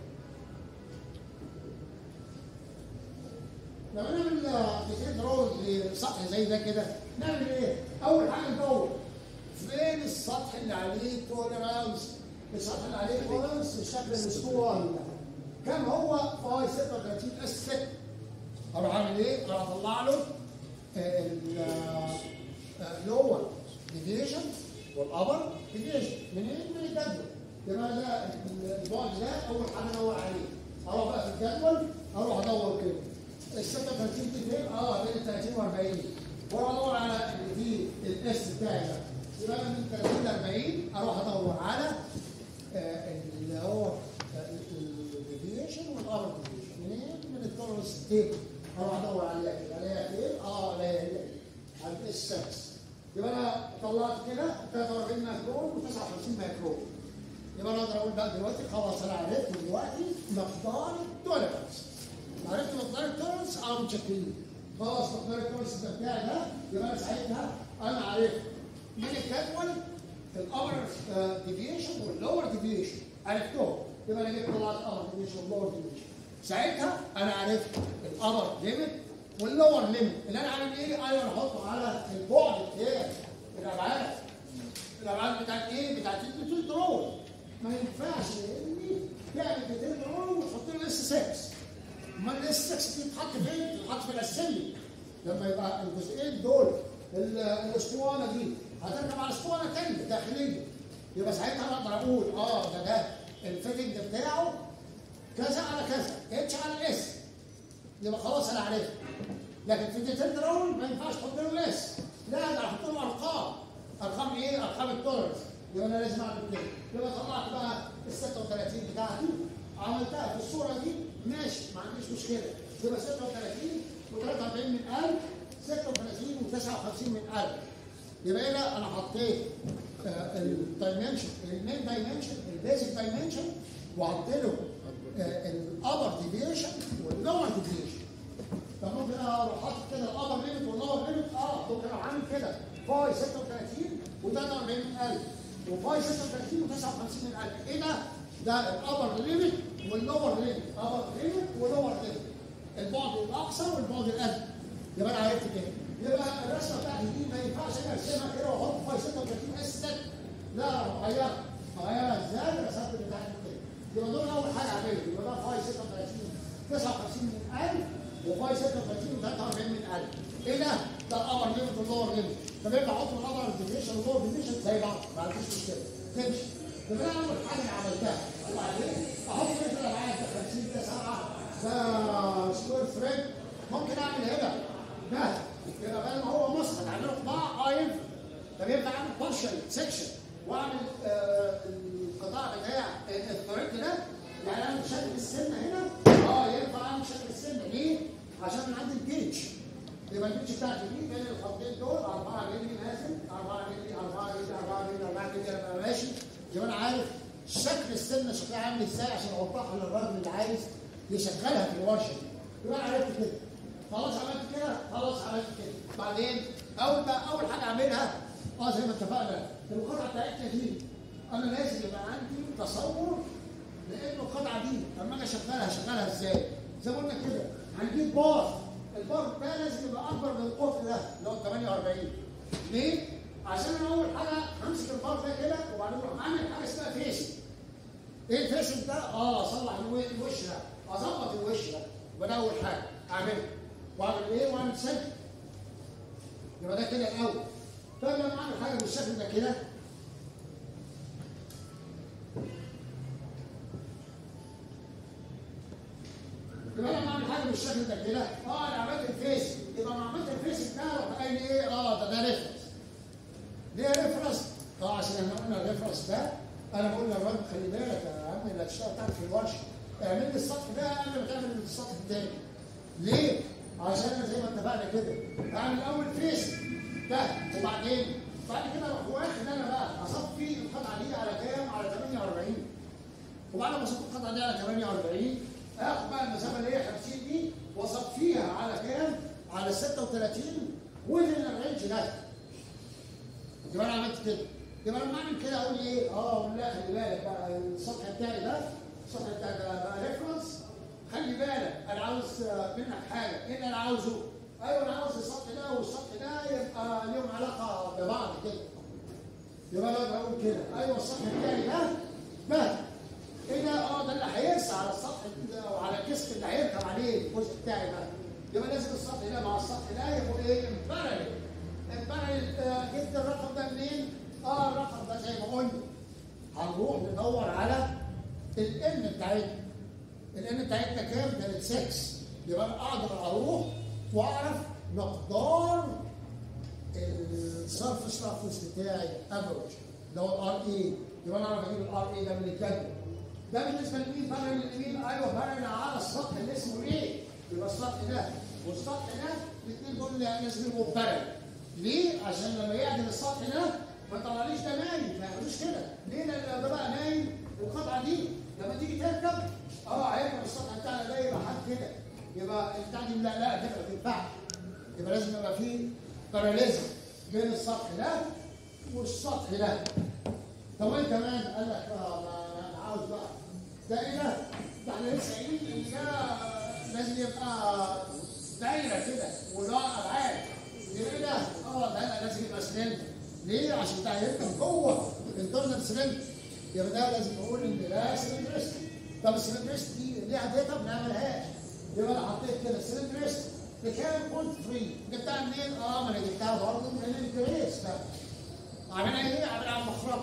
لما نعمل ديتيل درول لسطح زي ده كده نعمل ايه؟ اول حاجه ندور فين السطح اللي عليه توليرانس السطح اللي عليه توليرانس الشكل الاسطواني ده كم هو فاي 36 اس 6 اروح اعمل ايه؟ اروح اطلع له اللور ديفيشن والابر ديفيشن منين؟ من الجدول يبقى ده البعد ده اول حاجه ادور عليه اروح بقى في الجدول اروح ادور كده ال 36 دي فين؟ اه بين ال 30 و 40 واروح ادور على اللي فيه الاس بتاعي ده يبقى من 30 ل 40 اروح ادور على اللي هو الديفيشن والابر ديفيشن منين؟ من التورس تيبل اروح ادور عليها كده الاقيها فين؟ اه الاقيها هنا على الاس 6 يبقى انا طلعت كده 43 مايكرون و59 مايكرون يبقى انا اقدر اقول بقى دلوقتي خلاص انا عرفت دلوقتي مقدار التوليرانس عرفت مقدار التوليرانس اه متشكرين خلاص مقدار التوليرانس بتاعي ده يبقى انا ساعتها انا عرفت من الجدول الابر ديفيشن واللور ديفيشن عرفتهم يبقى انا جبت طلعت الابر ديفيشن واللور ديفيشن ساعتها انا عرفت الابر ليميت واللور ليميت اللي انا عامل ايه؟ انا بحطه على البعد بتاعي الابعاد الابعاد بتاعت ايه؟ بتاعت الديتيل درول ما ينفعش لاني تعمل ديتيل درول وتحط له اس 6 امال الاس 6 دي تتحط فين؟ تتحط في الاسمبلي لما يبقى الجزئين دول الاسطوانه دي هتركب على اسطوانه ثانيه داخليه يبقى ساعتها انا اقدر اقول اه ده ده الفيتنج بتاعه كذا على كذا اتش على اس يبقى خلاص انا عرفت لكن في ديتيل درول ما ينفعش تحط له الاس لا ده احط له ارقام ارقام ايه؟ ارقام التولرنس يبقى انا لازم اعمل كده يبقى طلعت بقى ال 36 بتاعتي عملتها في الصوره دي ماشي ما عنديش مشكله يبقى 36 و43 من 1000 36 و59 من 1000 يبقى هنا انا حطيت الدايمنشن المين دايمنشن البيزك دايمنشن وحطيت له الابر ديفيشن واللور ديفيشن طب ممكن اروح حاطط كده الابر ليميت واللور ليميت اه ممكن اروح عامل كده فاي 36 و43 من 1000 وفاي 36 و59 من 1000 ايه ده؟ ده الابر ليميت واللور ليميت ابر ليميت ولور ليميت البعد الاقصى والبعد الادنى يبقى انا عرفت كده يبقى الرسمه بتاعتي دي ما ينفعش انا ارسمها كده واحط فاي 36 اس 6 لا اغيرها اغيرها ازاي؟ الرسمه بتاعتي كده يبقى دول اول حاجه اعملها يبقى ده فاي 36 59 من 1000 وفاي 36 و43 من 1000 ايه ده؟ ده الابر ليميت واللور ليميت طب يبقى احط الابر ديفيشن واللور ديفيشن زي بعض ما عنديش مشكله تمشي يبقى انا اول حاجه انا عملتها وبعدين احط مثلا معايا 50 ده 7 ده سكوير ثريد ممكن اعمل هنا ده يبقى بدل ما هو مسقط اعمله قطاع اه ينفع طب ينفع اعمل بارشل سكشن واعمل آه القطاع بتاع الثريد ده يعني اعمل شكل السنه هنا اه ينفع اعمل شكل السنه ليه؟ عشان انا عندي البيتش يبقى البيتش بتاعتي دي بين الخطين دول 4 مللي نازل 4 مللي 4 مللي 4 مللي 4 مللي انا ماشي شكل السنه شكلها عامل ازاي عشان اوضحها للراجل اللي عايز يشغلها في الورشه دي يبقى أنا عرفت كده خلاص عملت كده خلاص عملت كده بعدين اول ما اول حاجه اعملها اه زي ما اتفقنا القطعه بتاعتنا دي انا لازم يبقى عندي تصور لان القطعه دي لما اجي اشغلها اشغلها ازاي؟ زي ما قلنا كده هنجيب بار البار ده لازم يبقى اكبر من القطر ده اللي هو 48 ليه؟ عشان انا اول حاجه همسك البار ده كده وبعدين اروح اعمل حاجه اسمها فيسنج ايه الفيسنج ده؟ اه اصلح الو- الوش ده اظبط الوش ده يبقى ده اول حاجه اعملها واعمل ايه؟ واعمل سلك يبقى ده كده الاول طيب لما اعمل حاجه بالشكل ده كده يبقى انا بعمل حاجه بالشكل ده كده اه انا عملت الفيس يبقى ما عملت الفيس ده راح قايل لي ايه اه ده ده ريفرنس ليه ريفرنس؟ اه عشان احنا قلنا الريفرنس ده انا بقول للراجل خلي بالك يا عم اللي هتشتغل تحت في الورشه اعمل لي السطح ده قبل ما تعمل السطح التاني ليه؟ عشان انا زي ما اتفقنا كده اعمل اول فيس ده وبعدين بعد كده اروح واخد انا بقى اصفي القطعه دي على كام؟ على 48 وبعد ما اصفي القطعه دي على 48 اخد بقى المسافه اللي هي 50 دي واصفيها على كام؟ على 36 وزن الرينج ده يبقى انا عملت كده يبقى لما اعمل كده اقول ايه؟ اه اقول لا خلي بالك بقى السطح بتاعي ده السطح بتاعي ده بقى ريفرنس خلي بالك انا عاوز آه، منك حاجه ايه اللي انا عاوزه؟ ايوه انا عاوز السطح ده والسطح ده يبقى ليهم علاقه ببعض كده يبقى انا بقول كده ايوه السطح بتاعي ده ده ايه ده؟ اه ده اللي هيرسى على السطح ده وعلى الكسر اللي هيركب عليه الجزء بتاعي ده يبقى لازم السطح ده مع السطح ده يبقوا ايه؟ امبارل امبارل جبت الرقم ده منين؟ اه الرقم ده زي ما قلنا هنروح ندور على الان بتاعتنا الان بتاعتنا كام؟ كانت 6 يبقى انا اقدر اروح واعرف مقدار الصرف الصرف بتاعي افريج اللي هو الار اي يبقى انا اعرف اجيب الار اي ده من الجدول ده بالنسبه لمين بارل لمين ايوه بارل على السطح اللي اسمه ايه يبقى السطح ده والسطح ده الاثنين دول لازم يبقوا بارل ليه عشان لما يعدل السطح ده ما طلعليش ده نايم ما يعملوش كده ليه لان ده بقى نايم القطعه دي لما تيجي تركب اه هيركب السطح بتاعنا ده يبقى حد كده يبقى البتاع دي لا لا كده ما تنفعش يبقى لازم يبقى فيه باراليزم بين السطح ده والسطح ده طب وايه كمان قال لك اه ما انا عاوز بقى ده ايه ده؟ ده احنا لسه قايلين ان ده لازم يبقى دايره كده وده ابعاد ايه ده؟ اه ده لازم يبقى سلندر ليه؟ عشان ده هيركب جوه الانترنال سلندر يبقى ده لازم نقول ان ده سلندرست طب السلندرست دي ليها داتا ما نعملهاش يبقى انا حطيت كده السلندرست بكام؟ قلت 3 جبتها منين؟ اه ما انا جبتها برضه من الانتريس ده عاملها ايه؟ عاملها على المخرطه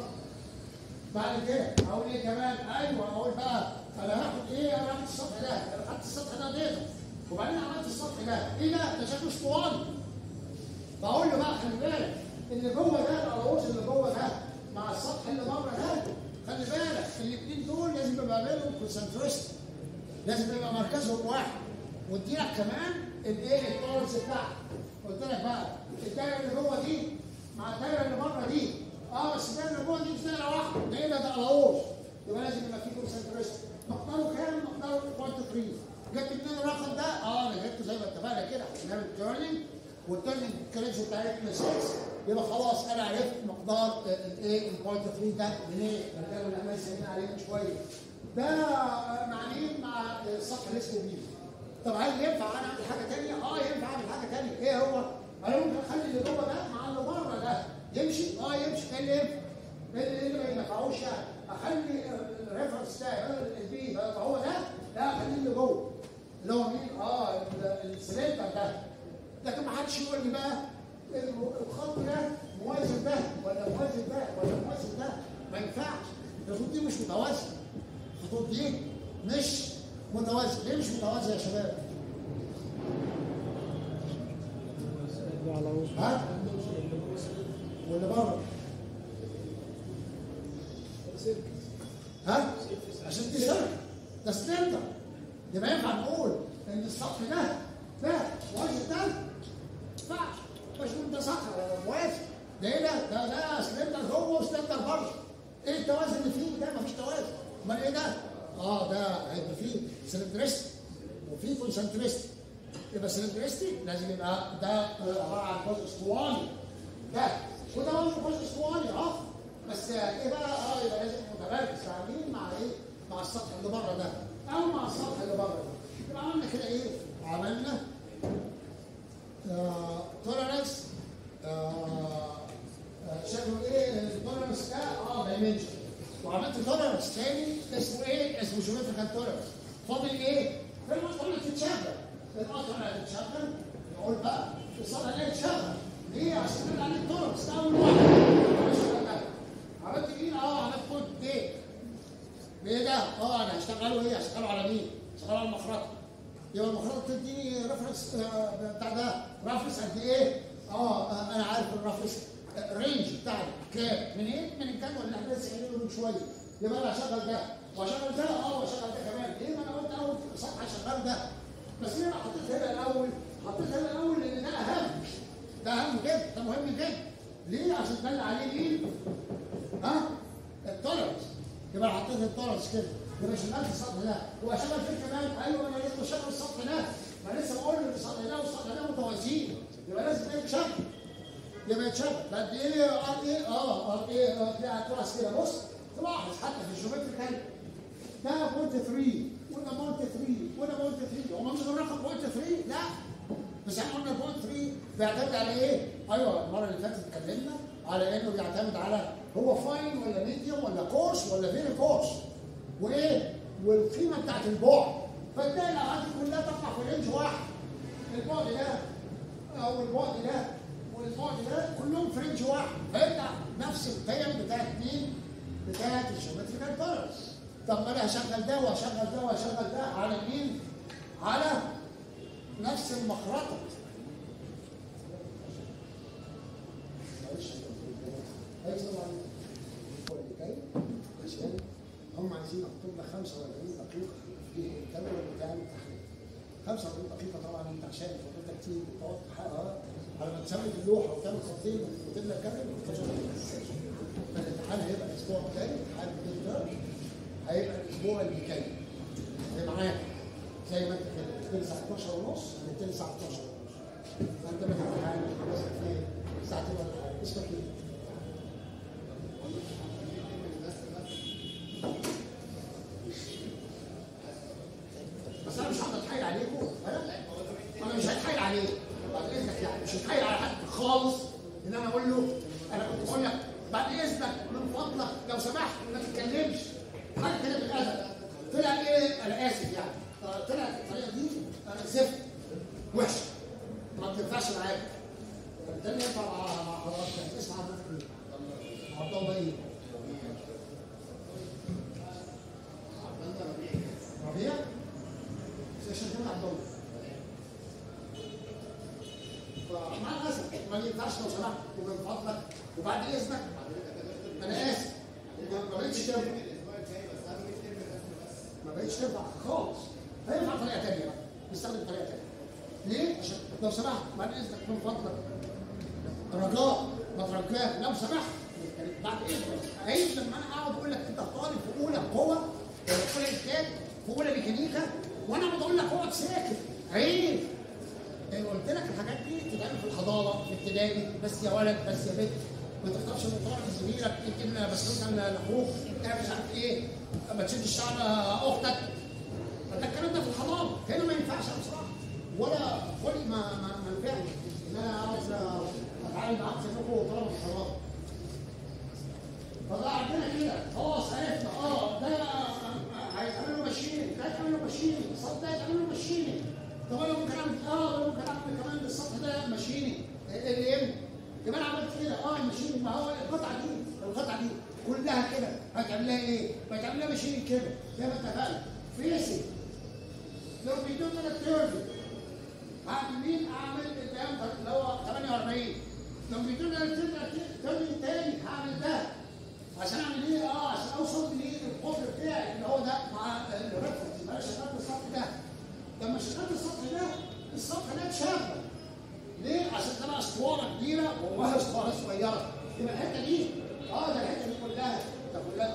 بعد كده اقول ايه كمان؟ ايوه اقول بقى انا هاخد ايه؟ انا هاخد السطح ده، انا خدت السطح ده داتا وبعدين عملت السطح ده، ايه ده؟ ده شكله اسطواني بقول له بقى خلي بالك اللي جوه ده القلاووز اللي جوه ده مع السطح اللي بره ده خلي بالك الاثنين دول لازم يبقى بينهم كونسنتريشن لازم يبقى مركزهم واحد وادي لك كمان الايه التورنس بتاعك قلت لك بقى الدايره اللي جوه دي مع الدايره اللي بره دي اه بس الدايره اللي جوه دي مش دايره واحده ده ده قلاووز يبقى لازم يبقى في كونسنتريشن مقداره كام؟ مقداره 0.3 جبت منين الرقم ده؟ اه انا جبته زي ما اتفقنا كده عشان نعمل تيرنينج والتيرنينج كريدز بتاعتنا 6 يبقى خلاص انا عرفت مقدار الايه البوينت 3 ده منين؟ ده اللي احنا سالنا عليه من شويه ده آه، معنيين مع السطح اللي اسمه بي طب هل ينفع انا اعمل حاجه ثانيه؟ اه ينفع اعمل حاجه ثانيه ايه هو؟ انا ممكن اخلي اللي جوه ده مع اللي بره ده يمشي؟ اه يمشي ايه اللي ينفع؟ ايه اللي ما ينفعوش يعني؟ اخلي الريفرنس بتاعي بدل البي بدل ما هو ده لا اخليه اللي جوه اللي هو مين؟ اه ال- السلندر ده لكن ما حدش يقول لي بقى الخط ده موازن ده ولا موازن ده ولا موازن ده ما ينفعش الخطوط دي مش متوازنه الخطوط دي مش متوازنه ليه مش متوازنه يا شباب؟ ها؟ واللي بره ها؟ عشان دي سلك ده سلندر يبقى ينفع نقول ان السطح ده ده واجه ده ما ينفعش مش انت سطح موازي ده ايه ده؟ ده ده سلندر جوه وسلندر بره ايه التوازن اللي فيه ده مفيش توازن امال ايه ده اه ده هيبقى فيه سلندرستي وفيه كونسنترستي يبقى سلندرستي لازم يبقى ده عباره عن جزء اسطواني ده وده برضه جزء اسطواني اه بس ايه بقى اه يبقى لازم متمركز عاملين مع ايه مع السطح اللي بره ده او مع السطح اللي بره ده يبقى عملنا كده ايه عملنا تولرنس شكله ايه التولرنس ده اه دايمنشن وعملت تولرنس تاني اسمه ايه؟ اسمه جيومتريكال تولرنس فاضل ايه؟ في القطعه تتشغل القطعه تتشغل نقول بقى السطح ده يتشغل ليه؟ عشان نعمل عليه التولرنس ده اول واحد عملت مين؟ اه عملت كود دي ايه ده؟ اه انا هشتغله ايه؟ هشتغله على مين؟ هشتغله على المخرطه يبقى المخرطه تديني ريفرنس بتاع ده ريفرنس قد ايه؟ اه آه، انا عارف الريفرنس الرينج بتاعي كام؟ من ايه؟ من الجدول اللي احنا لسه قايلينه من شويه يبقى انا هشغل ده وهشغل ده اه وهشغل ده كمان ليه؟ ما انا قلت اول صفحه هشغل ده بس ليه انا حطيت هنا الاول؟ حطيت هنا الاول لان ده اهم ده اهم جدا ده مهم جدا ليه؟ عشان ده اللي عليه مين؟ ها؟ التولرنس يبقى أنا حطيت التولرنس كده يبقى شغلت السطح ده واشغل فيه كمان ايوه انا لسه بشغل السطح ده ما لسه بقول ان السطح ده والسطح ده متوازيين يبقى لازم ده يتشغل يبقى يتشغل قد ايه ار ايه اه ار ايه اه تلاقي تراس كده بص تلاحظ حتى في الجيومتريكال ده بوينت 3 وده بوينت 3 وده بوينت 3 هو مش الرقم بوينت 3 لا بس احنا قلنا بوينت 3 بيعتمد على ايه؟ ايوه المره اللي فاتت اتكلمنا على انه بيعتمد على هو فاين ولا ميديوم ولا كورس ولا فيري كورس وايه؟ والقيمه بتاعت البعد فتلاقي الالعاب دي كلها تطلع في رينج واحد البعد ده او البعد ده والبعد ده كلهم في رينج واحد فيطلع نفس القيم بتاعت مين؟ بتاعت الجيومتريكال بالانس طب ما انا هشغل ده وهشغل ده وهشغل ده على مين؟ على نفس المخرطه معلش عايز طبعا اللي جاي عشان هم عايزين اكتب لك 45 دقيقه في الجدول بتاع التحليل 45 دقيقه طبعا انت عشان فضلتك تيجي تقعد تحقق على ما تثبت اللوحه وتعمل خطين وتكتب لك كامل فالامتحان هيبقى الاسبوع الجاي امتحان الدكتور هيبقى الاسبوع اللي جاي اللي معاك زي ما انت كده بتبتدي الساعه 12 ونص بتبتدي الساعه 12 ونص فانت بتتعامل بس في ساعتين ولا حاجه اسمك ايه؟ بس انا مش هقدر اتحايل عليكم ها؟ انا مش هتحايل عليك بعد اذنك يعني مش هتحايل على حد خالص ان انا اقول له انا كنت بقول لك بعد اذنك من فضلك لو سمحت ما تتكلمش حاجه كده بالادب طلع ايه انا اسف يعني طلعت الطريقه دي انا زفت وحشه ما بتنفعش معاك ده اللي ينفع مع مع حضرتك اسمع حضرتك ايه؟ عبد الله ايه؟ ربيع؟ سيشن كده عبد الله فمع الاسف ما ينفعش لو سمحت ومن فضلك وبعد اذنك انا اسف ما بقتش تنفع ما بقتش تنفع خالص هينفع طريقه ثانيه بقى نستخدم طريقه ثانيه ليه؟ عشان لو سمحت بعد اذنك من فضلك رجاء ما ترجاك لو سمحت بعد اذنك عيب لما انا اقعد اقول لك انت طالب في اولى قوه ولا في اولى انتاج في اولى ميكانيكا وانا اقعد اقول لك اقعد ساكت عيب إيه قلت لك الحاجات دي تتعمل في الحضانه في ابتدائي بس يا ولد بس يا بنت ما تختارش مطار زميلك يمكن بس مثلا لاخوك بتاع مش عارف ايه ما تشدش الشعر اختك ده الكلام ده في الحضانه هنا ما ينفعش بصراحه ولا خلق ما ما ما ينفعش ان انا اقعد اتعامل معاك زيكم طلبه الحضانه فده عندنا كده خلاص عرفنا اه ده هيتعمل له ماشين ده هيتعمل له ماشين السطح ده هيتعمل له ماشين طب انا ممكن اعمل اه انا ممكن اعمل كمان السطح ده ماشيني اللي ام يبقى انا عملت كده اه الماشين ما هو القطعه دي القطعه دي كلها كده هتعمل لها ايه؟ هتعمل لها ماشين كده زي ما اتفقنا فيسي لو بيدون ثلاث تيربي هعمل مين؟ اعمل الديامتر اللي هو 48 لو بيدون ثلاث تيربي تاني هعمل ده عشان اعمل ايه؟ اه عشان اوصل للقطر بتاعي اللي هو ده مع الريفرنس يبقى انا شغلت السطح ده لما شغلت السطح ده السطح ده اتشغل ليه؟ عشان ده بقى اسطوانه كبيره وجواها اسطوانه صغيره يبقى الحته دي اه ده الحته دي كلها ده كلها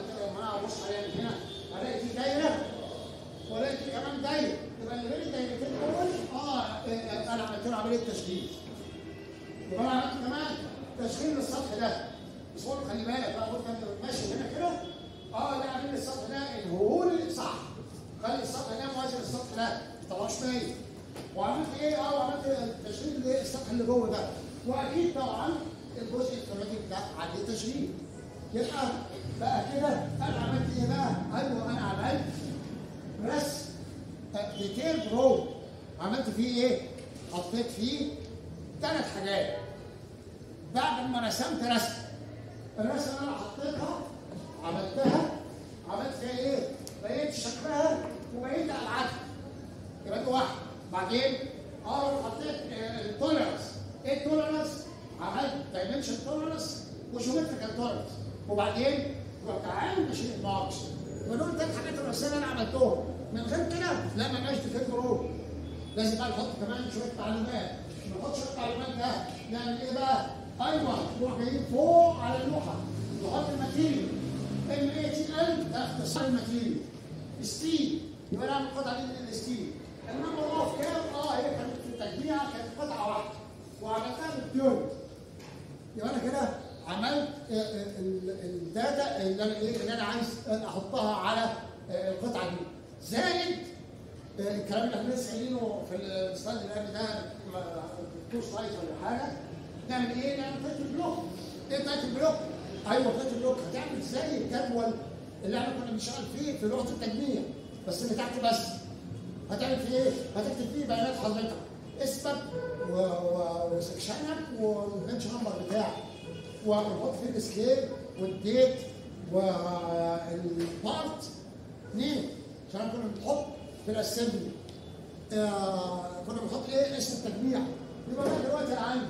تشغيل يبقى انا عملت كمان تشغيل للسطح ده بس هو خلي بالك بقى قلت انت ماشي هنا كده اه لا اعمل لي السطح ده الهول صح خلي السطح ده موازي للسطح ده ما طلعش مايل وعملت ايه اه وعملت تشغيل للسطح اللي جوه ده واكيد طبعا الجزء الخارجي ده عليه تشغيل يبقى بقى كده انا عملت ايه بقى؟ ايوه انا عملت رسم ديتيل رو عملت فيه ايه؟ حطيت فيه ثلاث حاجات بعد ما رسمت رسم الرسمه اللي انا حطيتها عملتها عملت فيها ايه؟ بقيت شكلها وبقيت ابعادها يبقى ده واحد بعدين اه حطيت التوليرنس ايه التوليرنس؟ عملت دايمنشن توليرنس وجيومتريكال توليرنس وبعدين رحت عامل ماشين ماركس ودول الثلاث حاجات الرئيسيه اللي انا عملتهم من غير كده لا ما بقاش ديفيد رو لازم بقى نحط كمان شويه تعليمات نحط شويه تعليمات ده نعمل ايه بقى؟ ايوه نروح جايين فوق على اللوحه نحط الماتيريال ام اي تي ال ده اختصار الماتيريال ستيل يبقى نعمل القطعه دي من الستيل انما هو في كام؟ اه هي كانت في التجميع كانت قطعه واحده وعملتها بالبيور يبقى انا كده عملت الداتا اللي انا ايه اللي انا عايز احطها على القطعه دي زائد الكلام اللي احنا لسه قايلينه في السلايد اللي قبل ده تو سلايد ولا حاجه نعمل ايه؟ نعمل تايتل بلوك ايه تايتل بلوك؟ ايوه تايتل بلوك هتعمل زي الجدول اللي احنا كنا بنشتغل فيه في لغه التجميع بس اللي تحت بس هتعمل فيه ايه؟ هتكتب فيه بيانات حضرتك اسمك وسكشنك والبنش نمبر بتاعك ونحط فيه السكيل والديت والبارت اثنين عشان كنا بنحط في الاسمبلي آه كنا بنحط ايه اسم التجميع يبقى انا دلوقتي عندي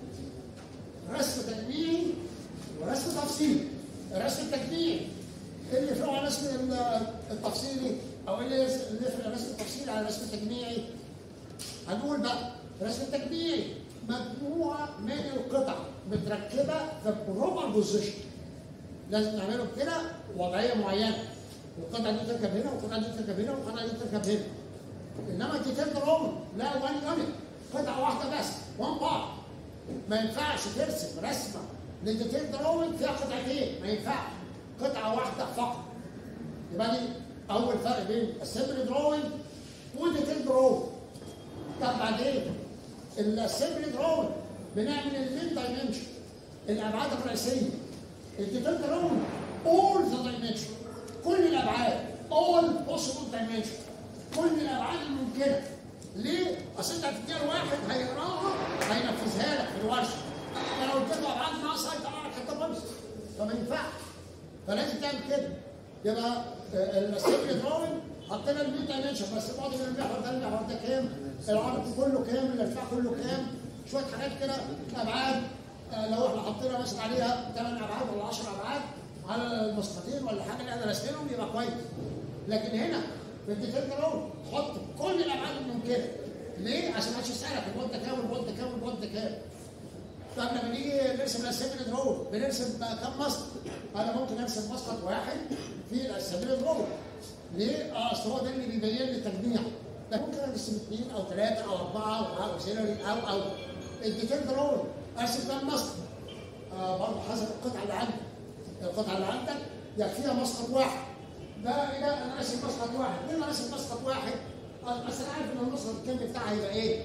رسم تجميعي ورسم تفصيلي الرسم التجميعي اللي يفرق عن الرسم التفصيلي او اللي يفرق الرسم التفصيلي عن الرسم التجميعي هنقول بقى الرسم التجميعي مجموعه من القطع متركبه في بروبر بوزيشن لازم نعمله كده وضعيه معينه القطعه دي تركب هنا والقطعه دي تركب هنا والقطعه دي تركب هنا انما الديتيل دروم لا وان يونت قطعه واحده بس وان بارت ما ينفعش ترسم رسمه للديتيل دروم فيها قطعتين ما ينفعش قطعه واحده فقط يبقى دي اول فرق بين السيمبل دروينج والديتيل دروم طب بعدين السيمبل دروينج بنعمل المين دايمنشن الابعاد الرئيسيه الديتيل دروينج اول ذا دايمنشن كل الابعاد all possible dimension كل الابعاد الممكنه ليه؟ اصل انت هتديها لواحد هيقراها هينفذها لك في الورشه انا لو اديت له ابعاد ناقصه هيطلع لك حته بايظه فما ينفعش فلازم تعمل كده يبقى السيمبل دروينج حطينا المين دايمنشن بس بعد من المحور ده المحور ده كام؟ العرض كله كام؟ الارتفاع كله كام؟ شويه حاجات كده ابعاد لو احنا حطينا مثلا عليها 8 ابعاد ولا 10 ابعاد على المسقطين ولا حاجه اللي احنا راسمينهم يبقى كويس لكن هنا في الديتيل دراون حط كل الابعاد الممكنه ليه؟ عشان ما حدش يسالك البوت ده كام والبوت ده كام والبوت ده كام طب لما نيجي نرسم الاسمبلي درون بنرسم كام مسقط؟ انا ممكن ارسم مسقط واحد في الاسمبلي درون ليه؟ اه اصل هو ده اللي بيبين لي التجميع لكن ممكن ارسم اثنين او ثلاثه او اربعه او سيلري او او الديتيل درون ارسم كام مسقط؟ آه برضه حسب القطعه اللي عندي القطعه اللي عندك يكفيها مسقط واحد ده ايه ده انا راسم مسقط واحد ليه انا راسم مسقط واحد بس انا عارف ان المسقط الكم بتاعها هيبقى ايه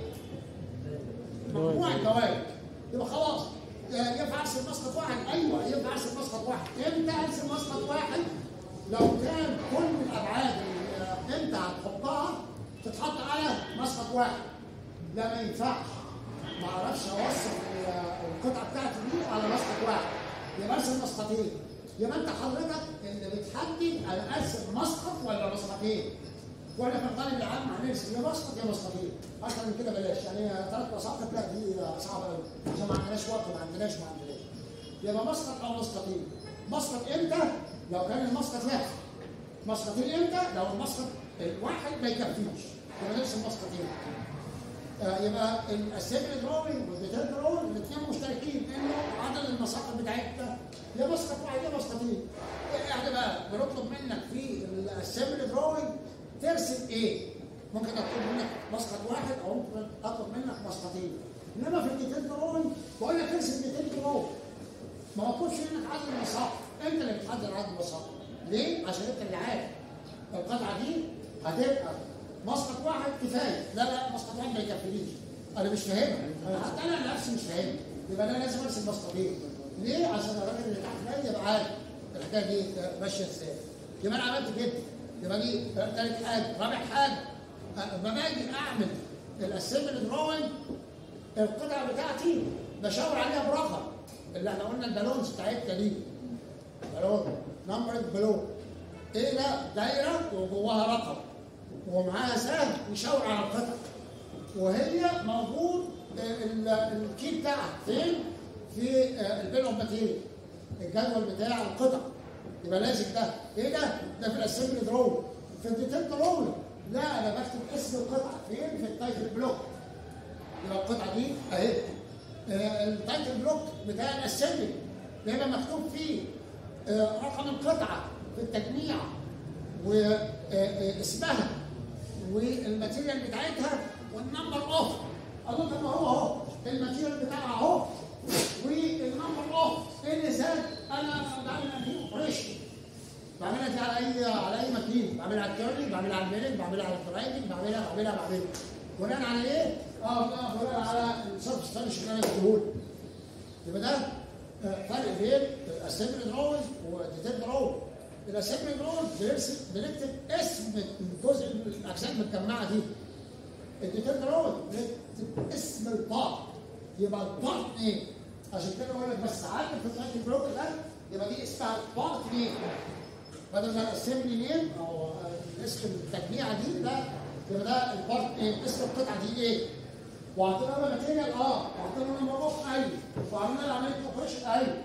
مجموعه جوائز يبقى خلاص ينفع ارسم مسقط واحد ايوه ينفع ارسم مسقط واحد امتى ارسم مسقط واحد لو كان كل الابعاد اللي انت هتحطها تتحط على مسقط واحد لا ما ينفعش ما اعرفش اوصف القطعه بتاعتي دي على مسقط واحد يبقى ارسم مسقطين يبقى انت حضرتك اللي بتحدد انا ارسم مسقط ولا مسقطين ولا في القالب العام هنرسم يا مسقط يا مسقطين اكتر من كده بلاش يعني ثلاث مساقط لا دي صعبه قوي عشان ما عندناش وقت ما عندناش ما عندناش يبقى مسقط او مسقطين مسقط امتى؟ لو كان المسقط واحد مسقطين امتى؟ لو المسقط الواحد ما يكفيش يبقى نرسم مسقطين آه يبقى السيمبل دروينج والديتيل دروينج الاثنين مشتركين انه عدد المساقط بتاعتنا يا مسقط واحد يا مسقطين احنا بقى بنطلب منك في السيمبل دروينج ترسم ايه؟ ممكن اطلب منك مسقط واحد او ممكن اطلب منك مسقطين انما في الديتيل دروينج بقول لك ارسم ديتيل دروينج ما مطلوبش منك عدد المساق انت اللي بتحدد عدد المساق ليه؟ عشان انت اللي عارف القطعه دي هتبقى مسقط واحد كفايه لا لا مسقط واحد ما يكفينيش انا مش فاهمها انا حتى انا نفسي مش فاهمها يبقى انا لازم ارسم مسقطين ليه؟ عشان الراجل اللي تحت جاي يبقى عارف الحكايه دي ماشيه ازاي يبقى انا عملت كده يبقى دي ثالث حاجه رابع حاجه لما باجي اعمل الاسمبل دروينج القطعه بتاعتي بشاور عليها برقم اللي احنا قلنا البالونز بتاعتنا دي بالون نمبر بالون ايه ده دايره وجواها رقم ومعاها سهم يشاور على القطع وهي موجود ال- الكي بتاعها فين؟ في البيل اوف ماتيريال الجدول بتاع القطع يبقى لازم ده ايه ده؟ ده في الاسمبلي درون في الديتيل درون لا انا بكتب اسم القطعه فين؟ في التايتل بلوك يبقى القطعه دي اهي آه، التايتل بلوك بتاع الاسمبلي بيبقى مكتوب فيه آه، رقم القطعه في التجميع واسمها والماتيريال بتاعتها والنمبر اوف اقول طب ما هو اهو الماتيريال بتاعها اهو والنمبر اوف ايه اللي زاد انا بعمل فيه اوبريشن بعملها دي على اي على اي ماكينه بعملها على الكيرلي بعملها على الميلنج بعملها على الدرايفنج بعملها بعملها بعملها بناء على ايه؟ اه بناء بناء على السبستانش اللي انا اديهولك يبقى ده آه، فرق بين الاسمبلي دروز والديتيل دروز الاسمبلي دروز بنرسم بنكتب اسم الجزء من الاجزاء المتجمعه دي الديتيل دروز بنكتب اسم البارت يبقى البارت ايه؟ عشان كده بقول لك بس عارف في التايتل بلوك ده يبقى دي اسمها البارت ايه؟ بدل ما الاسمبلي نيم او آه، اسم التجميعه دي لا يبقى ده البارت ايه؟ اسم القطعه دي ايه؟ وعطينا له ماتيريال اه وعطينا له مروح ايوه وعملنا له عمليه اوبريشن ايوه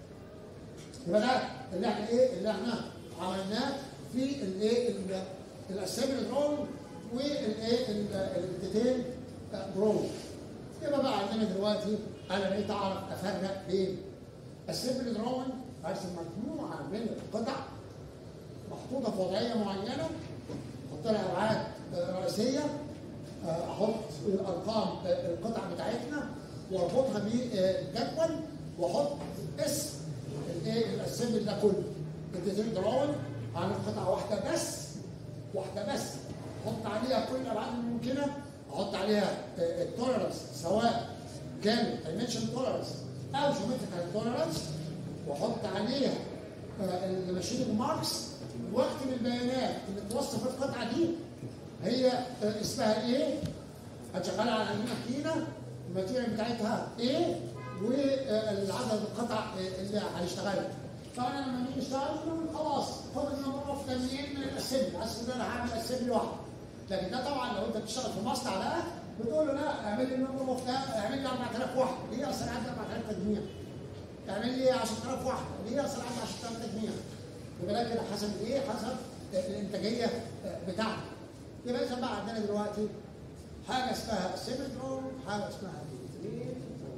يبقى ده اللي احنا ايه اللي احنا عملناه في الايه الاسمبلي درون والايه الديتيل درون يبقى بقى عندنا دلوقتي انا بقيت اعرف افرق بين اسمبلي درون ارسم مجموعه من القطع محطوطه في وضعيه معينه احط لها ابعاد آه، رئيسيه آه، احط الارقام آه، القطع بتاعتنا واربطها بالجدول واحط اسم الايه الاسمبل ده كله الديزاين دراون عامل قطعه واحده بس واحده بس احط عليها كل الابعاد الممكنه احط عليها التولرنس سواء كان دايمنشن تولرنس او جيومتريكال تولرنس واحط عليها الماشين ماركس واكتب البيانات اللي توصف القطعه دي هي آه، اسمها ايه هتشغلها على الماكينه الماتيريال بتاعتها ايه والعدد القطع آه، اللي هنشتغلها طبعا لما نيجي نشتغل نقول خلاص خد النمبر اوف ده منين من الاسمبل اصل ده انا هعمل اسمبل واحد لكن ده طبعا لو انت بتشتغل في مصنع بقى بتقول له لا اعمل لي النمبر اوف ده اعمل لي 4000 واحد ليه اصل عندي 4000 تجميع اعمل لي 10000 واحد ليه اصل عندي 10000 تجميع يبقى ده كده حسب ايه حسب الانتاجيه بتاعتك يبقى اذا بقى عندنا دلوقتي حاجه اسمها سيمترون حاجه اسمها ديترين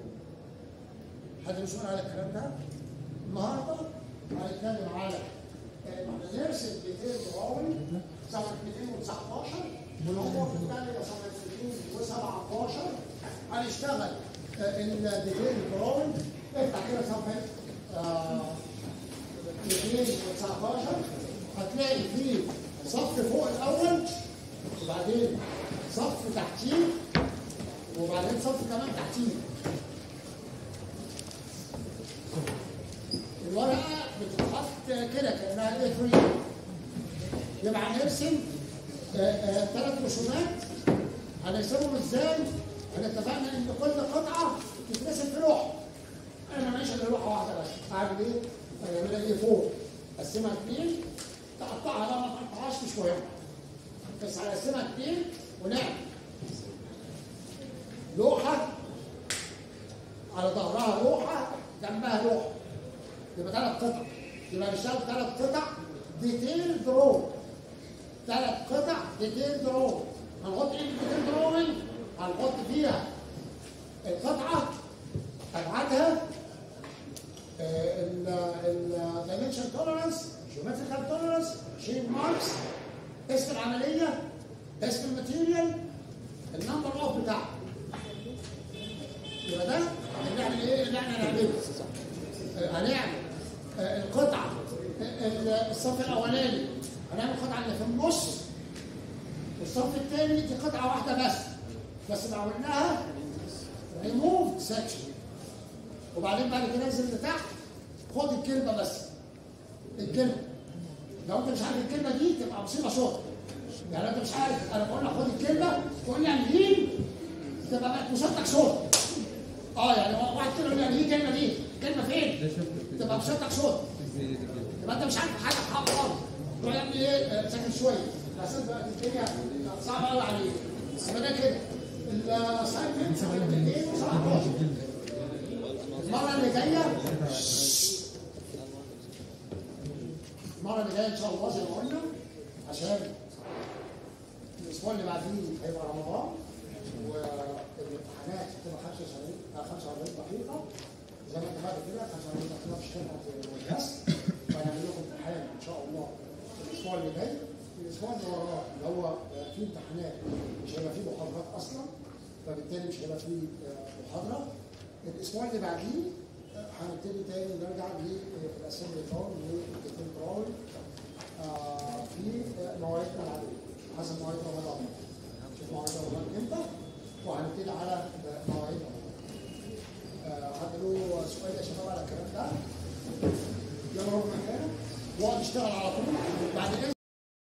حد مش على الكلام ده النهارده هنتكلم على آه، احنا نرسم ديتيل دراون سنه 219 والامور الثانيه سنه 2017 هنشتغل آه، الديتيل دراون افتح كده صفحه آه، 219 هتلاقي فيه صف فوق الاول وبعدين صف تحتيه وبعدين صف كمان تحتيه الورقه بتتحط كده كانها ايه فري يبقى هنرسم ثلاث رسومات هنرسمهم ازاي؟ احنا اتفقنا ان كل قطعه تترسم في لوحه انا ماشي الا لوحه واحده بس اعمل ايه؟ هنعملها ايه فوق اقسمها اثنين تقطعها لا ما تقطعهاش مش مهم بس هنقسمها اثنين ونعمل لوحه على ظهرها لوحه جنبها لوحه يبقى ثلاث قطع يبقى نشتغل ثلاث قطع ديتيل درو ثلاث قطع ديتيل درو هنحط ايه ديتيل دروينج هنحط فيها القطعه ابعادها الدايمنشن تولرنس جيومتريكال تولرنس شيب ماركس اسم العمليه اسم الماتيريال النمبر اوف بتاعها يبقى ده اللي احنا ايه اللي احنا هنعمله آه، هنعمل آه، القطعه آه، ال- الصف الاولاني هنعمل القطعه اللي في النص والصف الثاني دي قطعه واحده بس بس لو عملناها ريموف سكشن وبعدين بعد كده انزل لتحت خد الكلمه بس الكلمه لو انت مش عارف الكلمه دي تبقى مصيبه صوت يعني انت مش عارف انا بقول لك خد الكلمه تقول لي يعني مين تبقى بقت مصيبتك صوت اه يعني هو واحد كده يقول لي يعني ايه الكلمه دي؟ الكلمه فين؟ تبقى مصيبتك صوت يبقى انت مش عارف حاجه في حق خالص روح يا ابني ايه آه، ساكن شويه عشان بقى الدنيا صعبه قوي عليك يبقى ده كده الاساينمنت ايه وصراحه المره اللي جايه المره اللي جايه ان شاء الله زي ما قلنا عشان الاسبوع اللي بعديه هيبقى رمضان والامتحانات هتبقى 75 آه، 45 دقيقه زي ما اتفقنا كده 45 دقيقه في الشركه بس وهنعمل لكم امتحان ان شاء الله الاسبوع اللي جاي الاسبوع اللي وراه اللي هو آه، فيه امتحانات مش هيبقى فيه محاضرات اصلا فبالتالي مش هيبقى فيه آه، محاضره الاسبوع اللي بعديه آه، هنبتدي تاني نرجع للاسمبلي تاون والديتيل تاون آه، في آه، مواعيدنا العاديه حسب مواعيد رمضان شوف مواعيد رمضان امتى وهنبتدي على آه، مواعيد رمضان آه، حد له سؤال يا شباب على الكلام ده يلا روح مكانه واقعد اشتغل على طول بعد كده